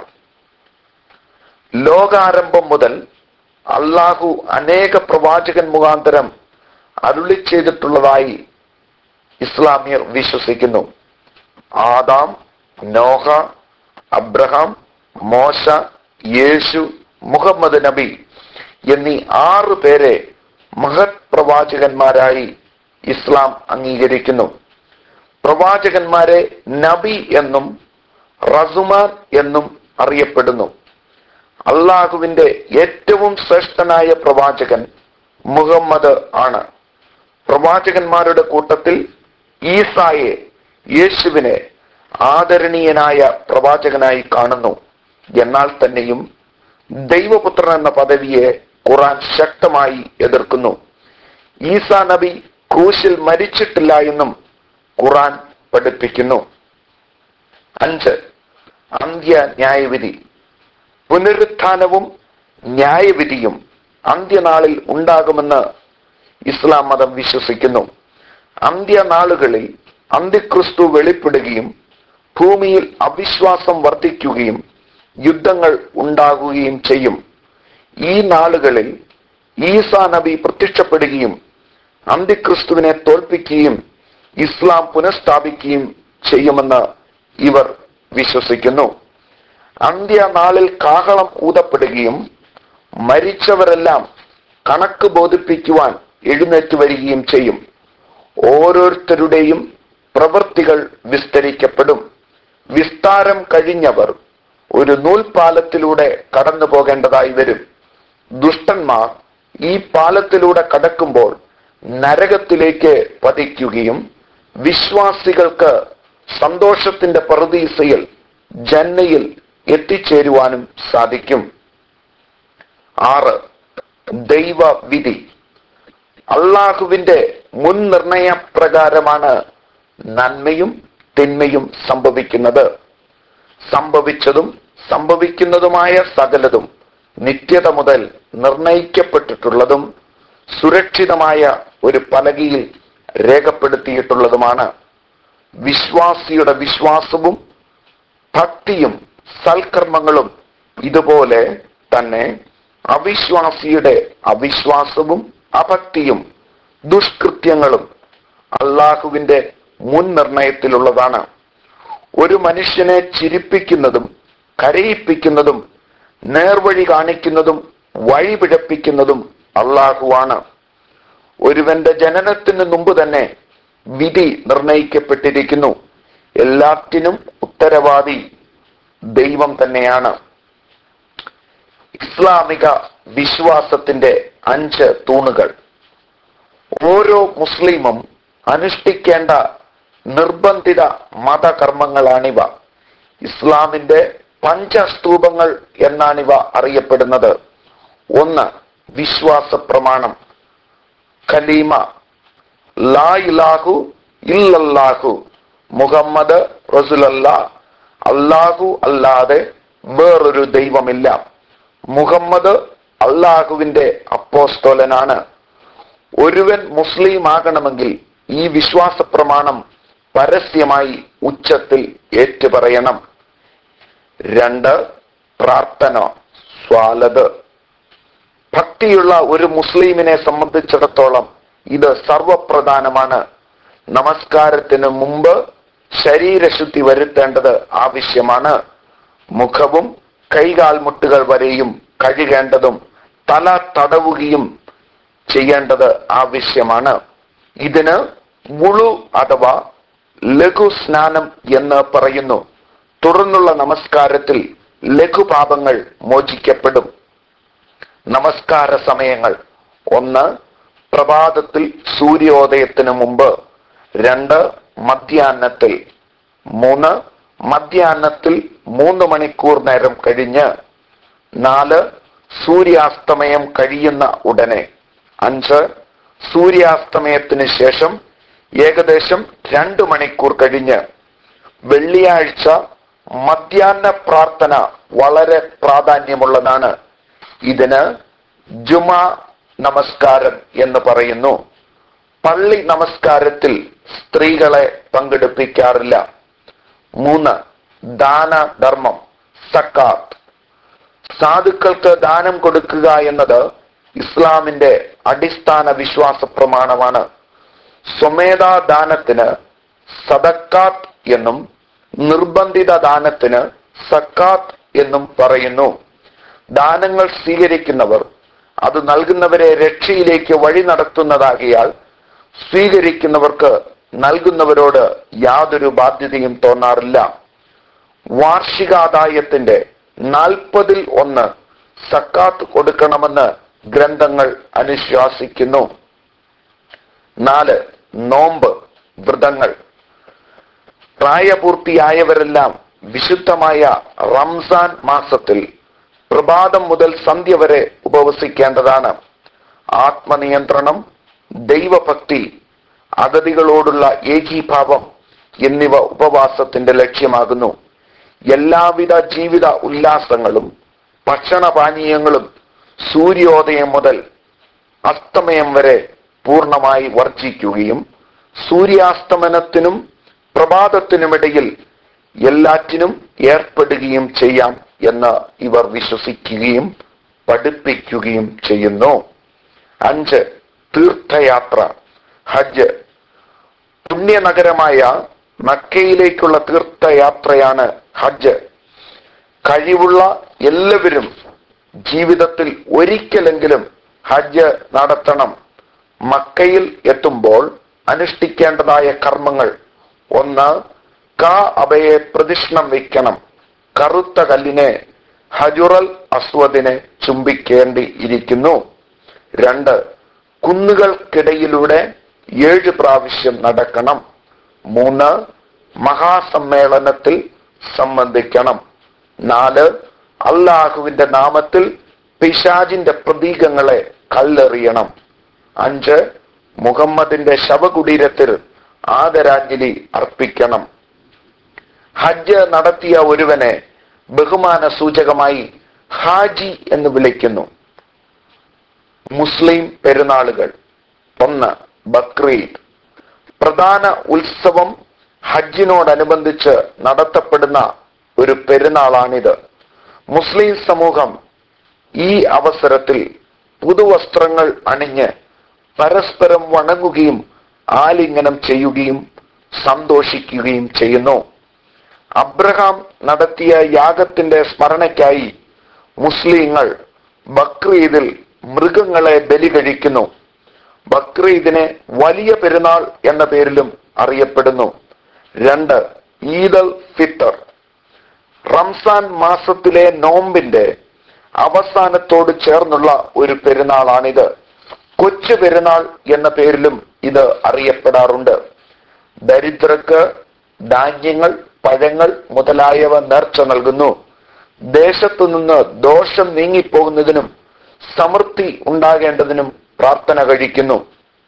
ലോകാരംഭം മുതൽ അള്ളാഹു അനേക പ്രവാചകൻ മുഖാന്തരം അരുളി ചെയ്തിട്ടുള്ളതായി ഇസ്ലാമിയർ വിശ്വസിക്കുന്നു ആദാം നോഹ അബ്രഹാം മോശ യേശു മുഹമ്മദ് നബി എന്നീ ആറ് പേരെ മഹത് പ്രവാചകന്മാരായി ഇസ്ലാം അംഗീകരിക്കുന്നു പ്രവാചകന്മാരെ നബി എന്നും റസുമാൻ എന്നും അറിയപ്പെടുന്നു അള്ളാഹുവിന്റെ ഏറ്റവും ശ്രേഷ്ഠനായ പ്രവാചകൻ മുഹമ്മദ് ആണ് പ്രവാചകന്മാരുടെ കൂട്ടത്തിൽ ഈസായെ യേശുവിനെ ആദരണീയനായ പ്രവാചകനായി കാണുന്നു എന്നാൽ തന്നെയും ദൈവപുത്രൻ എന്ന പദവിയെ ഖുറാൻ ശക്തമായി എതിർക്കുന്നു ഈസാ നബി ക്രൂശിൽ മരിച്ചിട്ടില്ല എന്നും ഖുറാൻ പഠിപ്പിക്കുന്നു അഞ്ച് അന്ത്യ ന്യായവിധി പുനരുത്ഥാനവും ന്യായവിധിയും അന്ത്യനാളിൽ ഉണ്ടാകുമെന്ന് ഇസ്ലാം മതം വിശ്വസിക്കുന്നു അന്ത്യനാളുകളിൽ അന്ത്യക്രിസ്തു വെളിപ്പെടുകയും ഭൂമിയിൽ അവിശ്വാസം വർദ്ധിക്കുകയും യുദ്ധങ്ങൾ ഉണ്ടാകുകയും ചെയ്യും ഈ നാളുകളിൽ ഈസാ നബി പ്രത്യക്ഷപ്പെടുകയും അന്ത്യക്രിസ്തുവിനെ തോൽപ്പിക്കുകയും ഇസ്ലാം പുനഃസ്ഥാപിക്കുകയും ചെയ്യുമെന്ന് ഇവർ വിശ്വസിക്കുന്നു അന്ത്യനാളിൽ കാഹളം ഊതപ്പെടുകയും മരിച്ചവരെല്ലാം കണക്ക് ബോധിപ്പിക്കുവാൻ എഴുന്നേറ്റ് വരികയും ചെയ്യും ഓരോരുത്തരുടെയും പ്രവൃത്തികൾ വിസ്തരിക്കപ്പെടും വിസ്താരം കഴിഞ്ഞവർ ഒരു നൂൽപാലത്തിലൂടെ കടന്നു പോകേണ്ടതായി വരും ദുഷ്ടന്മാർ ഈ പാലത്തിലൂടെ കടക്കുമ്പോൾ നരകത്തിലേക്ക് പതിക്കുകയും വിശ്വാസികൾക്ക് സന്തോഷത്തിന്റെ പ്രതീസയിൽ ജന്നയിൽ എത്തിച്ചേരുവാനും സാധിക്കും ആറ് ദൈവവിധി അള്ളാഹുവിന്റെ മുൻ നിർണയ പ്രകാരമാണ് നന്മയും തിന്മയും സംഭവിക്കുന്നത് സംഭവിച്ചതും സംഭവിക്കുന്നതുമായ സകലതും നിത്യത മുതൽ നിർണയിക്കപ്പെട്ടിട്ടുള്ളതും സുരക്ഷിതമായ ഒരു പലകയിൽ രേഖപ്പെടുത്തിയിട്ടുള്ളതുമാണ് വിശ്വാസിയുടെ വിശ്വാസവും ഭക്തിയും സൽക്കർമ്മങ്ങളും ഇതുപോലെ തന്നെ അവിശ്വാസിയുടെ അവിശ്വാസവും അഭക്തിയും ദുഷ്കൃത്യങ്ങളും അള്ളാഹുവിന്റെ മുൻ നിർണയത്തിലുള്ളതാണ് ഒരു മനുഷ്യനെ ചിരിപ്പിക്കുന്നതും കരയിപ്പിക്കുന്നതും നേർവഴി കാണിക്കുന്നതും വഴിപിഴപ്പിക്കുന്നതും അള്ളാഹുവാണ് ഒരുവന്റെ ജനനത്തിന് മുമ്പ് തന്നെ വിധി നിർണയിക്കപ്പെട്ടിരിക്കുന്നു എല്ലാത്തിനും ഉത്തരവാദി ദൈവം തന്നെയാണ് ഇസ്ലാമിക വിശ്വാസത്തിന്റെ അഞ്ച് തൂണുകൾ ഓരോ മുസ്ലിമും അനുഷ്ഠിക്കേണ്ട നിർബന്ധിത മതകർമ്മങ്ങളാണിവ ഇസ്ലാമിന്റെ പഞ്ചസ്തൂപങ്ങൾ എന്നാണിവ അറിയപ്പെടുന്നത് ഒന്ന് വിശ്വാസ പ്രമാണം ഖലീമ ലാ ഇലാഹു ഇല്ലല്ലാഹു മുഹമ്മദ് റസുലല്ല അല്ലാഹു അല്ലാതെ വേറൊരു ദൈവമില്ല മുഹമ്മദ് അള്ളാഹുവിന്റെ അപ്പോസ്തോലനാണ് ഒരുവൻ മുസ്ലിം ആകണമെങ്കിൽ ഈ വിശ്വാസ പ്രമാണം പരസ്യമായി ഉച്ചത്തിൽ ഏറ്റുപറയണം രണ്ട് പ്രാർത്ഥന സ്വാലത് ഭക്തിയുള്ള ഒരു മുസ്ലിമിനെ സംബന്ധിച്ചിടത്തോളം ഇത് സർവപ്രധാനമാണ് നമസ്കാരത്തിന് മുമ്പ് ശരീരശുദ്ധി വരുത്തേണ്ടത് ആവശ്യമാണ് മുഖവും കൈകാൽമുട്ടുകൾ വരെയും കഴുകേണ്ടതും തല തടവുകയും ചെയ്യേണ്ടത് ആവശ്യമാണ് ഇതിന് വുളു അഥവാ ലഘു സ്നാനം എന്ന് പറയുന്നു തുടർന്നുള്ള നമസ്കാരത്തിൽ ലഘുപാപങ്ങൾ മോചിക്കപ്പെടും നമസ്കാര സമയങ്ങൾ ഒന്ന് പ്രഭാതത്തിൽ സൂര്യോദയത്തിന് മുമ്പ് രണ്ട് മധ്യാഹ്നത്തിൽ മൂന്ന് മധ്യാഹ്നത്തിൽ മൂന്ന് മണിക്കൂർ നേരം കഴിഞ്ഞ് നാല് സൂര്യാസ്തമയം കഴിയുന്ന ഉടനെ അഞ്ച് സൂര്യാസ്തമയത്തിന് ശേഷം ഏകദേശം രണ്ട് മണിക്കൂർ കഴിഞ്ഞ് വെള്ളിയാഴ്ച മധ്യാഹ്ന പ്രാർത്ഥന വളരെ പ്രാധാന്യമുള്ളതാണ് ഇതിന് ജുമ നമസ്കാരം എന്ന് പറയുന്നു പള്ളി നമസ്കാരത്തിൽ സ്ത്രീകളെ പങ്കെടുപ്പിക്കാറില്ല മൂന്ന് ദാനധർമ്മം സക്കാത്ത് സാധുക്കൾക്ക് ദാനം കൊടുക്കുക എന്നത് ഇസ്ലാമിന്റെ അടിസ്ഥാന വിശ്വാസ പ്രമാണമാണ് സ്വമേധാ ദാനത്തിന് സദക്കാത്ത് എന്നും നിർബന്ധിത ദാനത്തിന് സക്കാത്ത് എന്നും പറയുന്നു ദാനങ്ങൾ സ്വീകരിക്കുന്നവർ അത് നൽകുന്നവരെ രക്ഷയിലേക്ക് വഴി നടത്തുന്നതാകിയാൽ സ്വീകരിക്കുന്നവർക്ക് നൽകുന്നവരോട് യാതൊരു ബാധ്യതയും തോന്നാറില്ല വാർഷികാദായത്തിന്റെ നാൽപ്പതിൽ ഒന്ന് സക്കാത്ത് കൊടുക്കണമെന്ന് ഗ്രന്ഥങ്ങൾ അനുശാസിക്കുന്നു നാല് നോമ്പ് വ്രതങ്ങൾ പ്രായപൂർത്തിയായവരെല്ലാം വിശുദ്ധമായ റംസാൻ മാസത്തിൽ പ്രഭാതം മുതൽ സന്ധ്യ വരെ ഉപവസിക്കേണ്ടതാണ് ആത്മനിയന്ത്രണം ദൈവഭക്തി അഗതികളോടുള്ള ഏകീഭാവം എന്നിവ ഉപവാസത്തിന്റെ ലക്ഷ്യമാകുന്നു എല്ലാവിധ ജീവിത ഉല്ലാസങ്ങളും ഭക്ഷണപാനീയങ്ങളും സൂര്യോദയം മുതൽ അസ്തമയം വരെ പൂർണ്ണമായി വർജിക്കുകയും സൂര്യാസ്തമനത്തിനും പ്രഭാതത്തിനുമിടയിൽ എല്ലാറ്റിനും ഏർപ്പെടുകയും ചെയ്യാം എന്ന് ഇവർ വിശ്വസിക്കുകയും പഠിപ്പിക്കുകയും ചെയ്യുന്നു അഞ്ച് തീർത്ഥയാത്ര ഹജ്ജ് പുണ്യനഗരമായ മക്കയിലേക്കുള്ള തീർത്ഥയാത്രയാണ് ഹജ്ജ് കഴിവുള്ള എല്ലാവരും ജീവിതത്തിൽ ഒരിക്കലെങ്കിലും ഹജ്ജ് നടത്തണം മക്കയിൽ എത്തുമ്പോൾ അനുഷ്ഠിക്കേണ്ടതായ കർമ്മങ്ങൾ ഒന്ന് കാ അബയെ പ്രദക്ഷിണം വയ്ക്കണം കറുത്ത കല്ലിനെ ഹജുറൽ അസ്വദിനെ ചുംബിക്കേണ്ടി ഇരിക്കുന്നു രണ്ട് കുന്നുകൾക്കിടയിലൂടെ ഏഴ് പ്രാവശ്യം നടക്കണം മൂന്ന് മഹാസമ്മേളനത്തിൽ സംബന്ധിക്കണം നാല് അള്ളാഹുവിന്റെ നാമത്തിൽ പിശാജിന്റെ പ്രതീകങ്ങളെ കല്ലെറിയണം അഞ്ച് മുഹമ്മദിന്റെ ശവകുടീരത്തിൽ ആദരാഞ്ജലി അർപ്പിക്കണം ഹജ്ജ് നടത്തിയ ഒരുവനെ ബഹുമാന സൂചകമായി ഹാജി എന്ന് വിളിക്കുന്നു മുസ്ലിം പെരുന്നാളുകൾ ഒന്ന് ബക്രീദ് പ്രധാന ഉത്സവം ഹജ്ജിനോടനുബന്ധിച്ച് നടത്തപ്പെടുന്ന ഒരു പെരുന്നാളാണിത് മുസ്ലിം സമൂഹം ഈ അവസരത്തിൽ പുതുവസ്ത്രങ്ങൾ അണിഞ്ഞ് പരസ്പരം വണങ്ങുകയും ആലിംഗനം ചെയ്യുകയും സന്തോഷിക്കുകയും ചെയ്യുന്നു അബ്രഹാം നടത്തിയ യാഗത്തിന്റെ സ്മരണയ്ക്കായി മുസ്ലിങ്ങൾ ബക്രീദിൽ മൃഗങ്ങളെ ബലി കഴിക്കുന്നു ബക്രീദിനെ വലിയ പെരുന്നാൾ എന്ന പേരിലും അറിയപ്പെടുന്നു രണ്ട് ഈദൽ ഫിത്തർ റംസാൻ മാസത്തിലെ നോമ്പിന്റെ അവസാനത്തോട് ചേർന്നുള്ള ഒരു പെരുന്നാളാണിത് കൊച്ചു പെരുന്നാൾ എന്ന പേരിലും ഇത് അറിയപ്പെടാറുണ്ട് ദരിദ്രർക്ക് ധാന്യങ്ങൾ പഴങ്ങൾ മുതലായവ നേർച്ച നൽകുന്നു ദേശത്തു നിന്ന് ദോഷം നീങ്ങിപ്പോകുന്നതിനും സമൃദ്ധി ഉണ്ടാകേണ്ടതിനും പ്രാർത്ഥന കഴിക്കുന്നു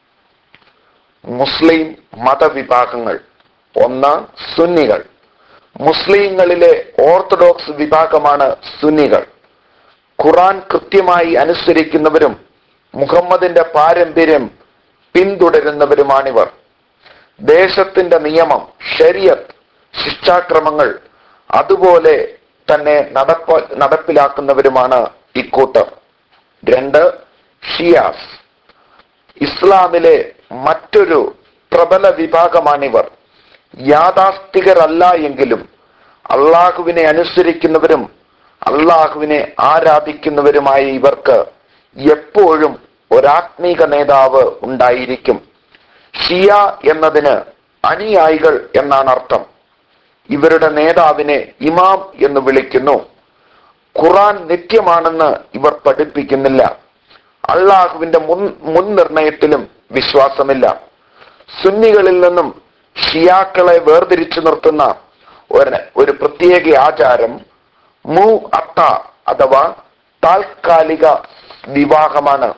മുസ്ലിം മതവിഭാഗങ്ങൾ ഒന്ന് സുന്നികൾ മുസ്ലിങ്ങളിലെ ഓർത്തഡോക്സ് വിഭാഗമാണ് സുന്നികൾ ഖുറാൻ കൃത്യമായി അനുസരിക്കുന്നവരും മുഹമ്മദിന്റെ പാരമ്പര്യം പിന്തുടരുന്നവരുമാണിവർ ദേശത്തിന്റെ നിയമം ഷരിയത്ത് ശിക്ഷാക്രമങ്ങൾ അതുപോലെ തന്നെ നടപ്പ നടപ്പിലാക്കുന്നവരുമാണ് ഇക്കൂട്ടർ രണ്ട് ഷിയാസ് ഇസ്ലാമിലെ മറ്റൊരു പ്രബല വിഭാഗമാണിവർ യാഥാസ്ഥികരല്ല എങ്കിലും അള്ളാഹുവിനെ അനുസരിക്കുന്നവരും അള്ളാഹുവിനെ ആരാധിക്കുന്നവരുമായ ഇവർക്ക് എപ്പോഴും ഒരാത്മീക നേതാവ് ഉണ്ടായിരിക്കും ഷിയ എന്നതിന് അനുയായികൾ എന്നാണ് അർത്ഥം ഇവരുടെ നേതാവിനെ ഇമാം എന്ന് വിളിക്കുന്നു ഖുറാൻ നിത്യമാണെന്ന് ഇവർ പഠിപ്പിക്കുന്നില്ല അള്ളാഹുവിന്റെ മുൻ മുൻനിർണയത്തിലും വിശ്വാസമില്ല സുന്നികളിൽ നിന്നും ഷിയാക്കളെ വേർതിരിച്ചു നിർത്തുന്ന ഒരു ഒരു പ്രത്യേക ആചാരം മു അത്ത അഥവാ താൽക്കാലിക വിവാഹമാണ്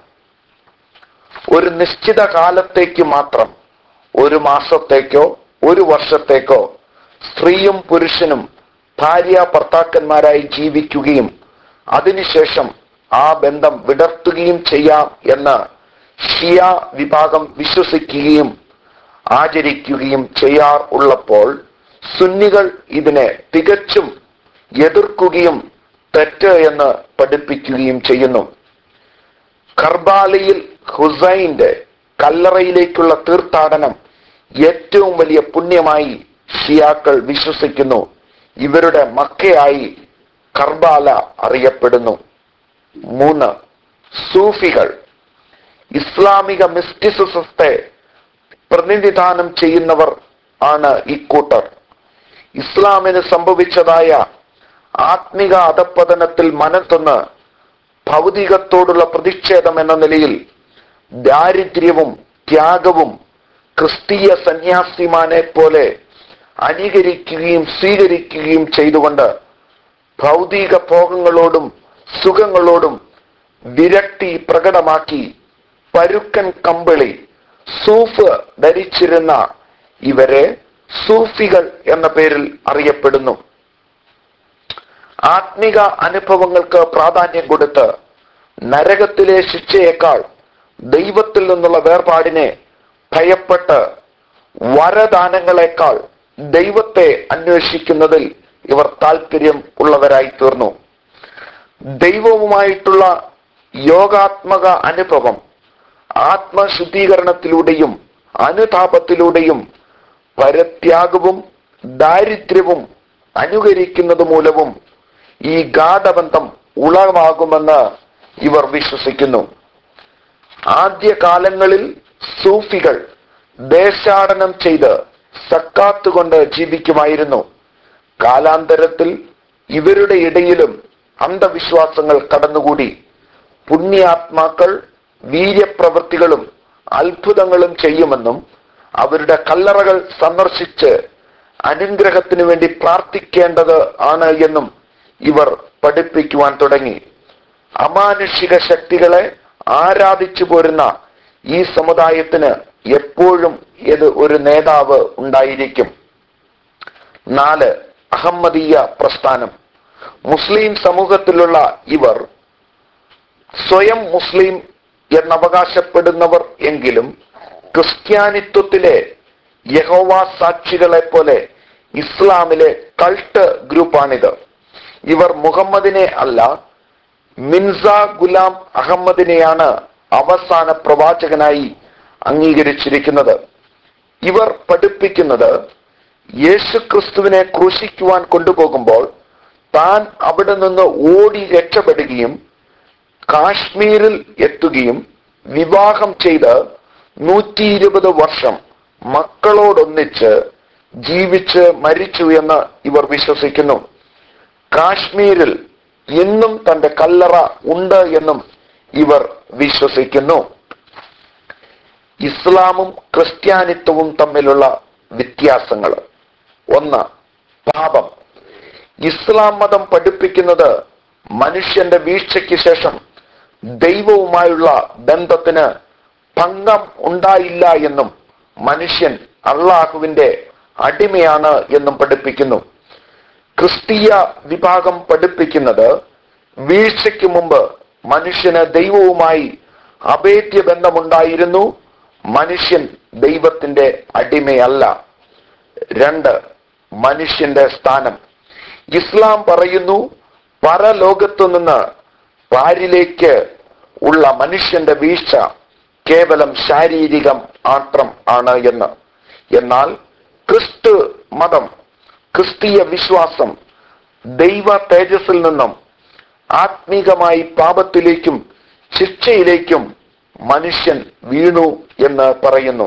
ഒരു നിശ്ചിത കാലത്തേക്ക് മാത്രം ഒരു മാസത്തേക്കോ ഒരു വർഷത്തേക്കോ സ്ത്രീയും പുരുഷനും ഭാര്യ ഭർത്താക്കന്മാരായി ജീവിക്കുകയും അതിനുശേഷം ആ ബന്ധം വിടർത്തുകയും ചെയ്യാം എന്ന് ഷിയ വിഭാഗം വിശ്വസിക്കുകയും ആചരിക്കുകയും ചെയ്യാർ ഉള്ളപ്പോൾ സുന്നികൾ ഇതിനെ തികച്ചും എതിർക്കുകയും തെറ്റ് എന്ന് പഠിപ്പിക്കുകയും ചെയ്യുന്നു കർബാലയിൽ ഹുസൈന്റെ കല്ലറയിലേക്കുള്ള തീർത്ഥാടനം ഏറ്റവും വലിയ പുണ്യമായി ഷിയാക്കൾ വിശ്വസിക്കുന്നു ഇവരുടെ മക്കയായി കർബാല അറിയപ്പെടുന്നു മൂന്ന് സൂഫികൾ ഇസ്ലാമിക മിസ്റ്റിസിസത്തെ പ്രതിനിധാനം ചെയ്യുന്നവർ ആണ് ഇക്കൂട്ടർ ഇസ്ലാമിന് സംഭവിച്ചതായ ആത്മിക അധപ്പതനത്തിൽ മനത്തൊന്ന് ഭൗതികത്തോടുള്ള പ്രതിഷേധം എന്ന നിലയിൽ ദാരിദ്ര്യവും ത്യാഗവും ക്രിസ്തീയ സന്യാസിമാനെ പോലെ അനുകരിക്കുകയും സ്വീകരിക്കുകയും ചെയ്തുകൊണ്ട് ഭൗതിക ഭോഗങ്ങളോടും സുഖങ്ങളോടും വിരക്തി പ്രകടമാക്കി പരുക്കൻ കമ്പിളി സൂഫ് ധരിച്ചിരുന്ന ഇവരെ സൂഫികൾ എന്ന പേരിൽ അറിയപ്പെടുന്നു ആത്മിക അനുഭവങ്ങൾക്ക് പ്രാധാന്യം കൊടുത്ത് നരകത്തിലെ ശിക്ഷയേക്കാൾ ദൈവത്തിൽ നിന്നുള്ള വേർപാടിനെ ഭയപ്പെട്ട് വരദാനങ്ങളെക്കാൾ ദൈവത്തെ അന്വേഷിക്കുന്നതിൽ ഇവർ താല്പര്യം ഉള്ളവരായി തീർന്നു ദൈവവുമായിട്ടുള്ള യോഗാത്മക അനുഭവം ആത്മശുദ്ധീകരണത്തിലൂടെയും അനുതാപത്തിലൂടെയും പരത്യാഗവും ദാരിദ്ര്യവും അനുകരിക്കുന്നത് മൂലവും ഈ ഗാഠബന്ധം ഉളവാകുമെന്ന് ഇവർ വിശ്വസിക്കുന്നു ആദ്യകാലങ്ങളിൽ സൂഫികൾ ദേശാടനം ചെയ്ത് സക്കാത്ത് കൊണ്ട് ജീവിക്കുമായിരുന്നു കാലാന്തരത്തിൽ ഇവരുടെ ഇടയിലും അന്ധവിശ്വാസങ്ങൾ കടന്നുകൂടി പുണ്യാത്മാക്കൾ വീര്യപ്രവൃത്തികളും അത്ഭുതങ്ങളും ചെയ്യുമെന്നും അവരുടെ കല്ലറകൾ സന്ദർശിച്ച് അനുഗ്രഹത്തിനു വേണ്ടി പ്രാർത്ഥിക്കേണ്ടത് ആണ് എന്നും ഇവർ പഠിപ്പിക്കുവാൻ തുടങ്ങി അമാനുഷിക ശക്തികളെ ആരാധിച്ചു പോരുന്ന ഈ സമുദായത്തിന് എപ്പോഴും ഇത് ഒരു നേതാവ് ഉണ്ടായിരിക്കും നാല് അഹമ്മദീയ പ്രസ്ഥാനം മുസ്ലിം സമൂഹത്തിലുള്ള ഇവർ സ്വയം മുസ്ലിം എന്നവകാശപ്പെടുന്നവർ എങ്കിലും ക്രിസ്ത്യാനിത്വത്തിലെ യഹോവ സാക്ഷികളെ പോലെ ഇസ്ലാമിലെ കൾട്ട് ഗ്രൂപ്പാണിത് ഇവർ മുഹമ്മദിനെ അല്ല മിൻസ ഗുലാം അഹമ്മദിനെയാണ് അവസാന പ്രവാചകനായി അംഗീകരിച്ചിരിക്കുന്നത് ഇവർ പഠിപ്പിക്കുന്നത് യേശുക്രിസ്തുവിനെ ക്രൂശിക്കുവാൻ കൊണ്ടുപോകുമ്പോൾ താൻ അവിടെ നിന്ന് ഓടി രക്ഷപ്പെടുകയും കാശ്മീരിൽ എത്തുകയും വിവാഹം ചെയ്ത് നൂറ്റി ഇരുപത് വർഷം മക്കളോടൊന്നിച്ച് ജീവിച്ച് മരിച്ചു എന്ന് ഇവർ വിശ്വസിക്കുന്നു കാശ്മീരിൽ ഇന്നും തന്റെ കല്ലറ ഉണ്ട് എന്നും ഇവർ വിശ്വസിക്കുന്നു ഇസ്ലാമും ക്രിസ്ത്യാനിത്വവും തമ്മിലുള്ള വ്യത്യാസങ്ങൾ ഒന്ന് പാപം ഇസ്ലാം മതം പഠിപ്പിക്കുന്നത് മനുഷ്യന്റെ വീഴ്ചയ്ക്ക് ശേഷം ദൈവവുമായുള്ള ബന്ധത്തിന് ഭംഗം ഉണ്ടായില്ല എന്നും മനുഷ്യൻ അള്ളാഹുവിന്റെ അടിമയാണ് എന്നും പഠിപ്പിക്കുന്നു ക്രിസ്തീയ വിഭാഗം പഠിപ്പിക്കുന്നത് വീഴ്ചയ്ക്ക് മുമ്പ് മനുഷ്യന് ദൈവവുമായി അഭേദ്യ ബന്ധമുണ്ടായിരുന്നു മനുഷ്യൻ ദൈവത്തിന്റെ അടിമയല്ല രണ്ട് മനുഷ്യന്റെ സ്ഥാനം ഇസ്ലാം പറയുന്നു പരലോകത്തു നിന്ന് പാരിലേക്ക് ഉള്ള മനുഷ്യന്റെ വീഴ്ച കേവലം ശാരീരികം മാത്രം ആണ് എന്ന് എന്നാൽ ക്രിസ്തു മതം ക്രിസ്തീയ വിശ്വാസം ദൈവ തേജസ്സിൽ നിന്നും ആത്മീകമായി പാപത്തിലേക്കും ശിക്ഷയിലേക്കും മനുഷ്യൻ വീണു എന്ന് പറയുന്നു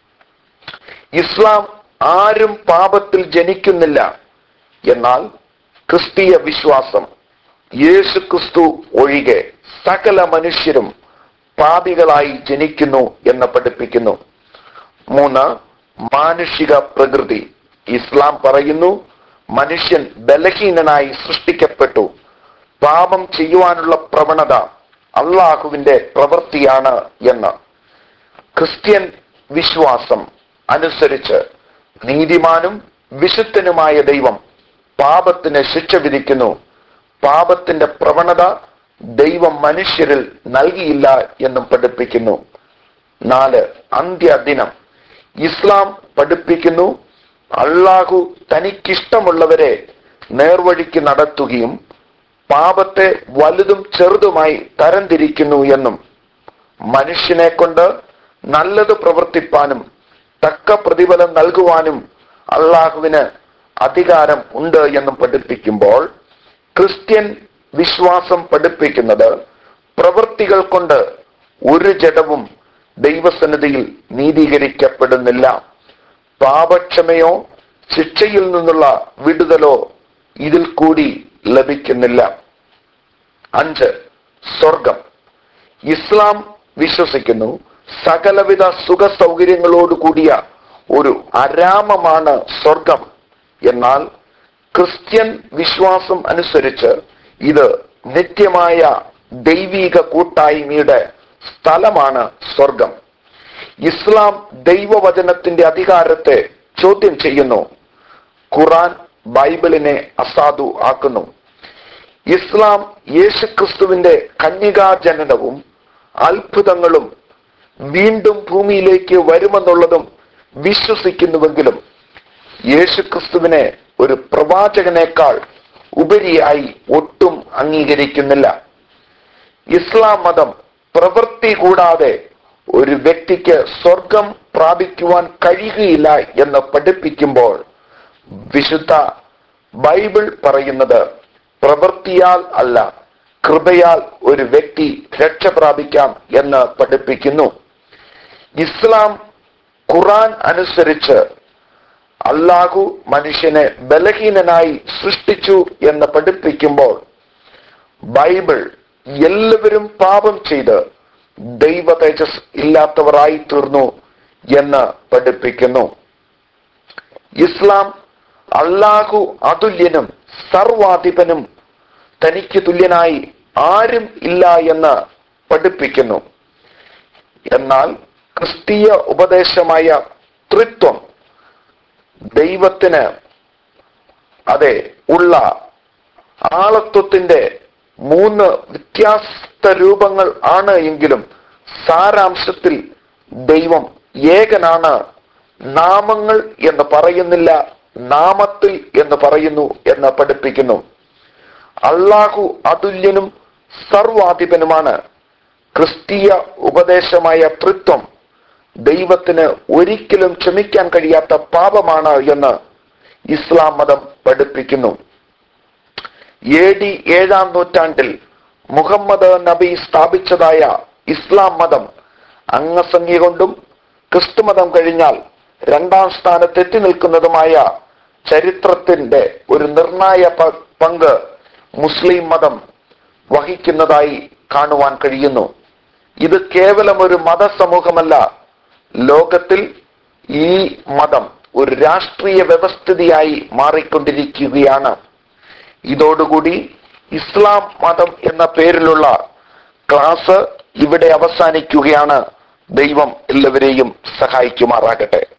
ഇസ്ലാം ആരും പാപത്തിൽ ജനിക്കുന്നില്ല എന്നാൽ ക്രിസ്തീയ വിശ്വാസം യേശു ക്രിസ്തു ഒഴികെ സകല മനുഷ്യരും പാപികളായി ജനിക്കുന്നു എന്ന് പഠിപ്പിക്കുന്നു മൂന്ന് മാനുഷിക പ്രകൃതി ഇസ്ലാം പറയുന്നു മനുഷ്യൻ ബലഹീനനായി സൃഷ്ടിക്കപ്പെട്ടു പാപം ചെയ്യുവാനുള്ള പ്രവണത അള്ളാഹുവിന്റെ പ്രവൃത്തിയാണ് എന്ന് ക്രിസ്ത്യൻ വിശ്വാസം അനുസരിച്ച് നീതിമാനും വിശുദ്ധനുമായ ദൈവം പാപത്തിന് ശിക്ഷ വിധിക്കുന്നു പാപത്തിന്റെ പ്രവണത ദൈവം മനുഷ്യരിൽ നൽകിയില്ല എന്നും പഠിപ്പിക്കുന്നു നാല് അന്ത്യദിനം ഇസ്ലാം പഠിപ്പിക്കുന്നു അള്ളാഹു തനിക്കിഷ്ടമുള്ളവരെ നേർവഴിക്ക് നടത്തുകയും പാപത്തെ വലുതും ചെറുതുമായി തരംതിരിക്കുന്നു എന്നും മനുഷ്യനെ കൊണ്ട് നല്ലത് പ്രവർത്തിപ്പാനും തക്ക പ്രതിഫലം നൽകുവാനും അള്ളാഹുവിന് അധികാരം ഉണ്ട് എന്നും പഠിപ്പിക്കുമ്പോൾ ക്രിസ്ത്യൻ വിശ്വാസം പഠിപ്പിക്കുന്നത് പ്രവൃത്തികൾ കൊണ്ട് ഒരു ജഡവും ദൈവസന്നിധിയിൽ നീതീകരിക്കപ്പെടുന്നില്ല പാപക്ഷമയോ ശിക്ഷയിൽ നിന്നുള്ള വിടുതലോ ഇതിൽ കൂടി ലഭിക്കുന്നില്ല അഞ്ച് സ്വർഗം ഇസ്ലാം വിശ്വസിക്കുന്നു സകലവിധ സുഖ സൗകര്യങ്ങളോട് കൂടിയ ഒരു അരാമമാണ് സ്വർഗം എന്നാൽ ക്രിസ്ത്യൻ വിശ്വാസം അനുസരിച്ച് ഇത് നിത്യമായ ദൈവിക കൂട്ടായ്മയുടെ സ്ഥലമാണ് സ്വർഗം ഇസ്ലാം ദൈവവചനത്തിന്റെ അധികാരത്തെ ചോദ്യം ചെയ്യുന്നു ഖുറാൻ ബൈബിളിനെ അസാധു ആക്കുന്നു ഇസ്ലാം യേശുക്രിസ്തുവിന്റെ കന്യകാജനനവും അത്ഭുതങ്ങളും വീണ്ടും ഭൂമിയിലേക്ക് വരുമെന്നുള്ളതും വിശ്വസിക്കുന്നുവെങ്കിലും യേശുക്രിസ്തുവിനെ ഒരു പ്രവാചകനേക്കാൾ ഉപരിയായി ഒട്ടും അംഗീകരിക്കുന്നില്ല ഇസ്ലാം മതം പ്രവൃത്തി കൂടാതെ ഒരു വ്യക്തിക്ക് സ്വർഗം പ്രാപിക്കുവാൻ കഴിയുകയില്ല എന്ന് പഠിപ്പിക്കുമ്പോൾ വിശുദ്ധ ബൈബിൾ പറയുന്നത് പ്രവൃത്തിയാൽ അല്ല കൃപയാൽ ഒരു വ്യക്തി രക്ഷ പ്രാപിക്കാം എന്ന് പഠിപ്പിക്കുന്നു ഇസ്ലാം ഖുറാൻ അനുസരിച്ച് അല്ലാഹു മനുഷ്യനെ ബലഹീനനായി സൃഷ്ടിച്ചു എന്ന് പഠിപ്പിക്കുമ്പോൾ ബൈബിൾ എല്ലാവരും പാപം ചെയ്ത് ദൈവ തേജസ് ഇല്ലാത്തവരായി തീർന്നു എന്ന് പഠിപ്പിക്കുന്നു ഇസ്ലാം അല്ലാഹു അതുല്യനും സർവാധിപനും തനിക്ക് തുല്യനായി ആരും ഇല്ല എന്ന് പഠിപ്പിക്കുന്നു എന്നാൽ ക്രിസ്തീയ ഉപദേശമായ ത്രിത്വം ദൈവത്തിന് അതെ ഉള്ള ആളത്വത്തിന്റെ മൂന്ന് വ്യത്യസ്ത രൂപങ്ങൾ ആണ് എങ്കിലും സാരാംശത്തിൽ ദൈവം ഏകനാണ് നാമങ്ങൾ എന്ന് പറയുന്നില്ല നാമത്തിൽ എന്ന് പറയുന്നു എന്ന് പഠിപ്പിക്കുന്നു അള്ളാഹു അതുല്യനും സർവാധിപനുമാണ് ക്രിസ്തീയ ഉപദേശമായ തൃത്വം ദൈവത്തിന് ഒരിക്കലും ക്ഷമിക്കാൻ കഴിയാത്ത പാപമാണ് എന്ന് ഇസ്ലാം മതം പഠിപ്പിക്കുന്നു എ ഡി ഏഴാം നൂറ്റാണ്ടിൽ മുഹമ്മദ് നബി സ്ഥാപിച്ചതായ ഇസ്ലാം മതം അംഗസംഖ്യ കൊണ്ടും ക്രിസ്തുമതം കഴിഞ്ഞാൽ രണ്ടാം സ്ഥാനത്ത് എത്തി നിൽക്കുന്നതുമായ ചരിത്രത്തിന്റെ ഒരു നിർണായ പ- പങ്ക് മുസ്ലിം മതം വഹിക്കുന്നതായി കാണുവാൻ കഴിയുന്നു ഇത് കേവലം ഒരു മതസമൂഹമല്ല ലോകത്തിൽ ഈ മതം ഒരു രാഷ്ട്രീയ വ്യവസ്ഥിതിയായി മാറിക്കൊണ്ടിരിക്കുകയാണ് ഇതോടുകൂടി ഇസ്ലാം മതം എന്ന പേരിലുള്ള ക്ലാസ് ഇവിടെ അവസാനിക്കുകയാണ് ദൈവം എല്ലാവരെയും സഹായിക്കുമാറാകട്ടെ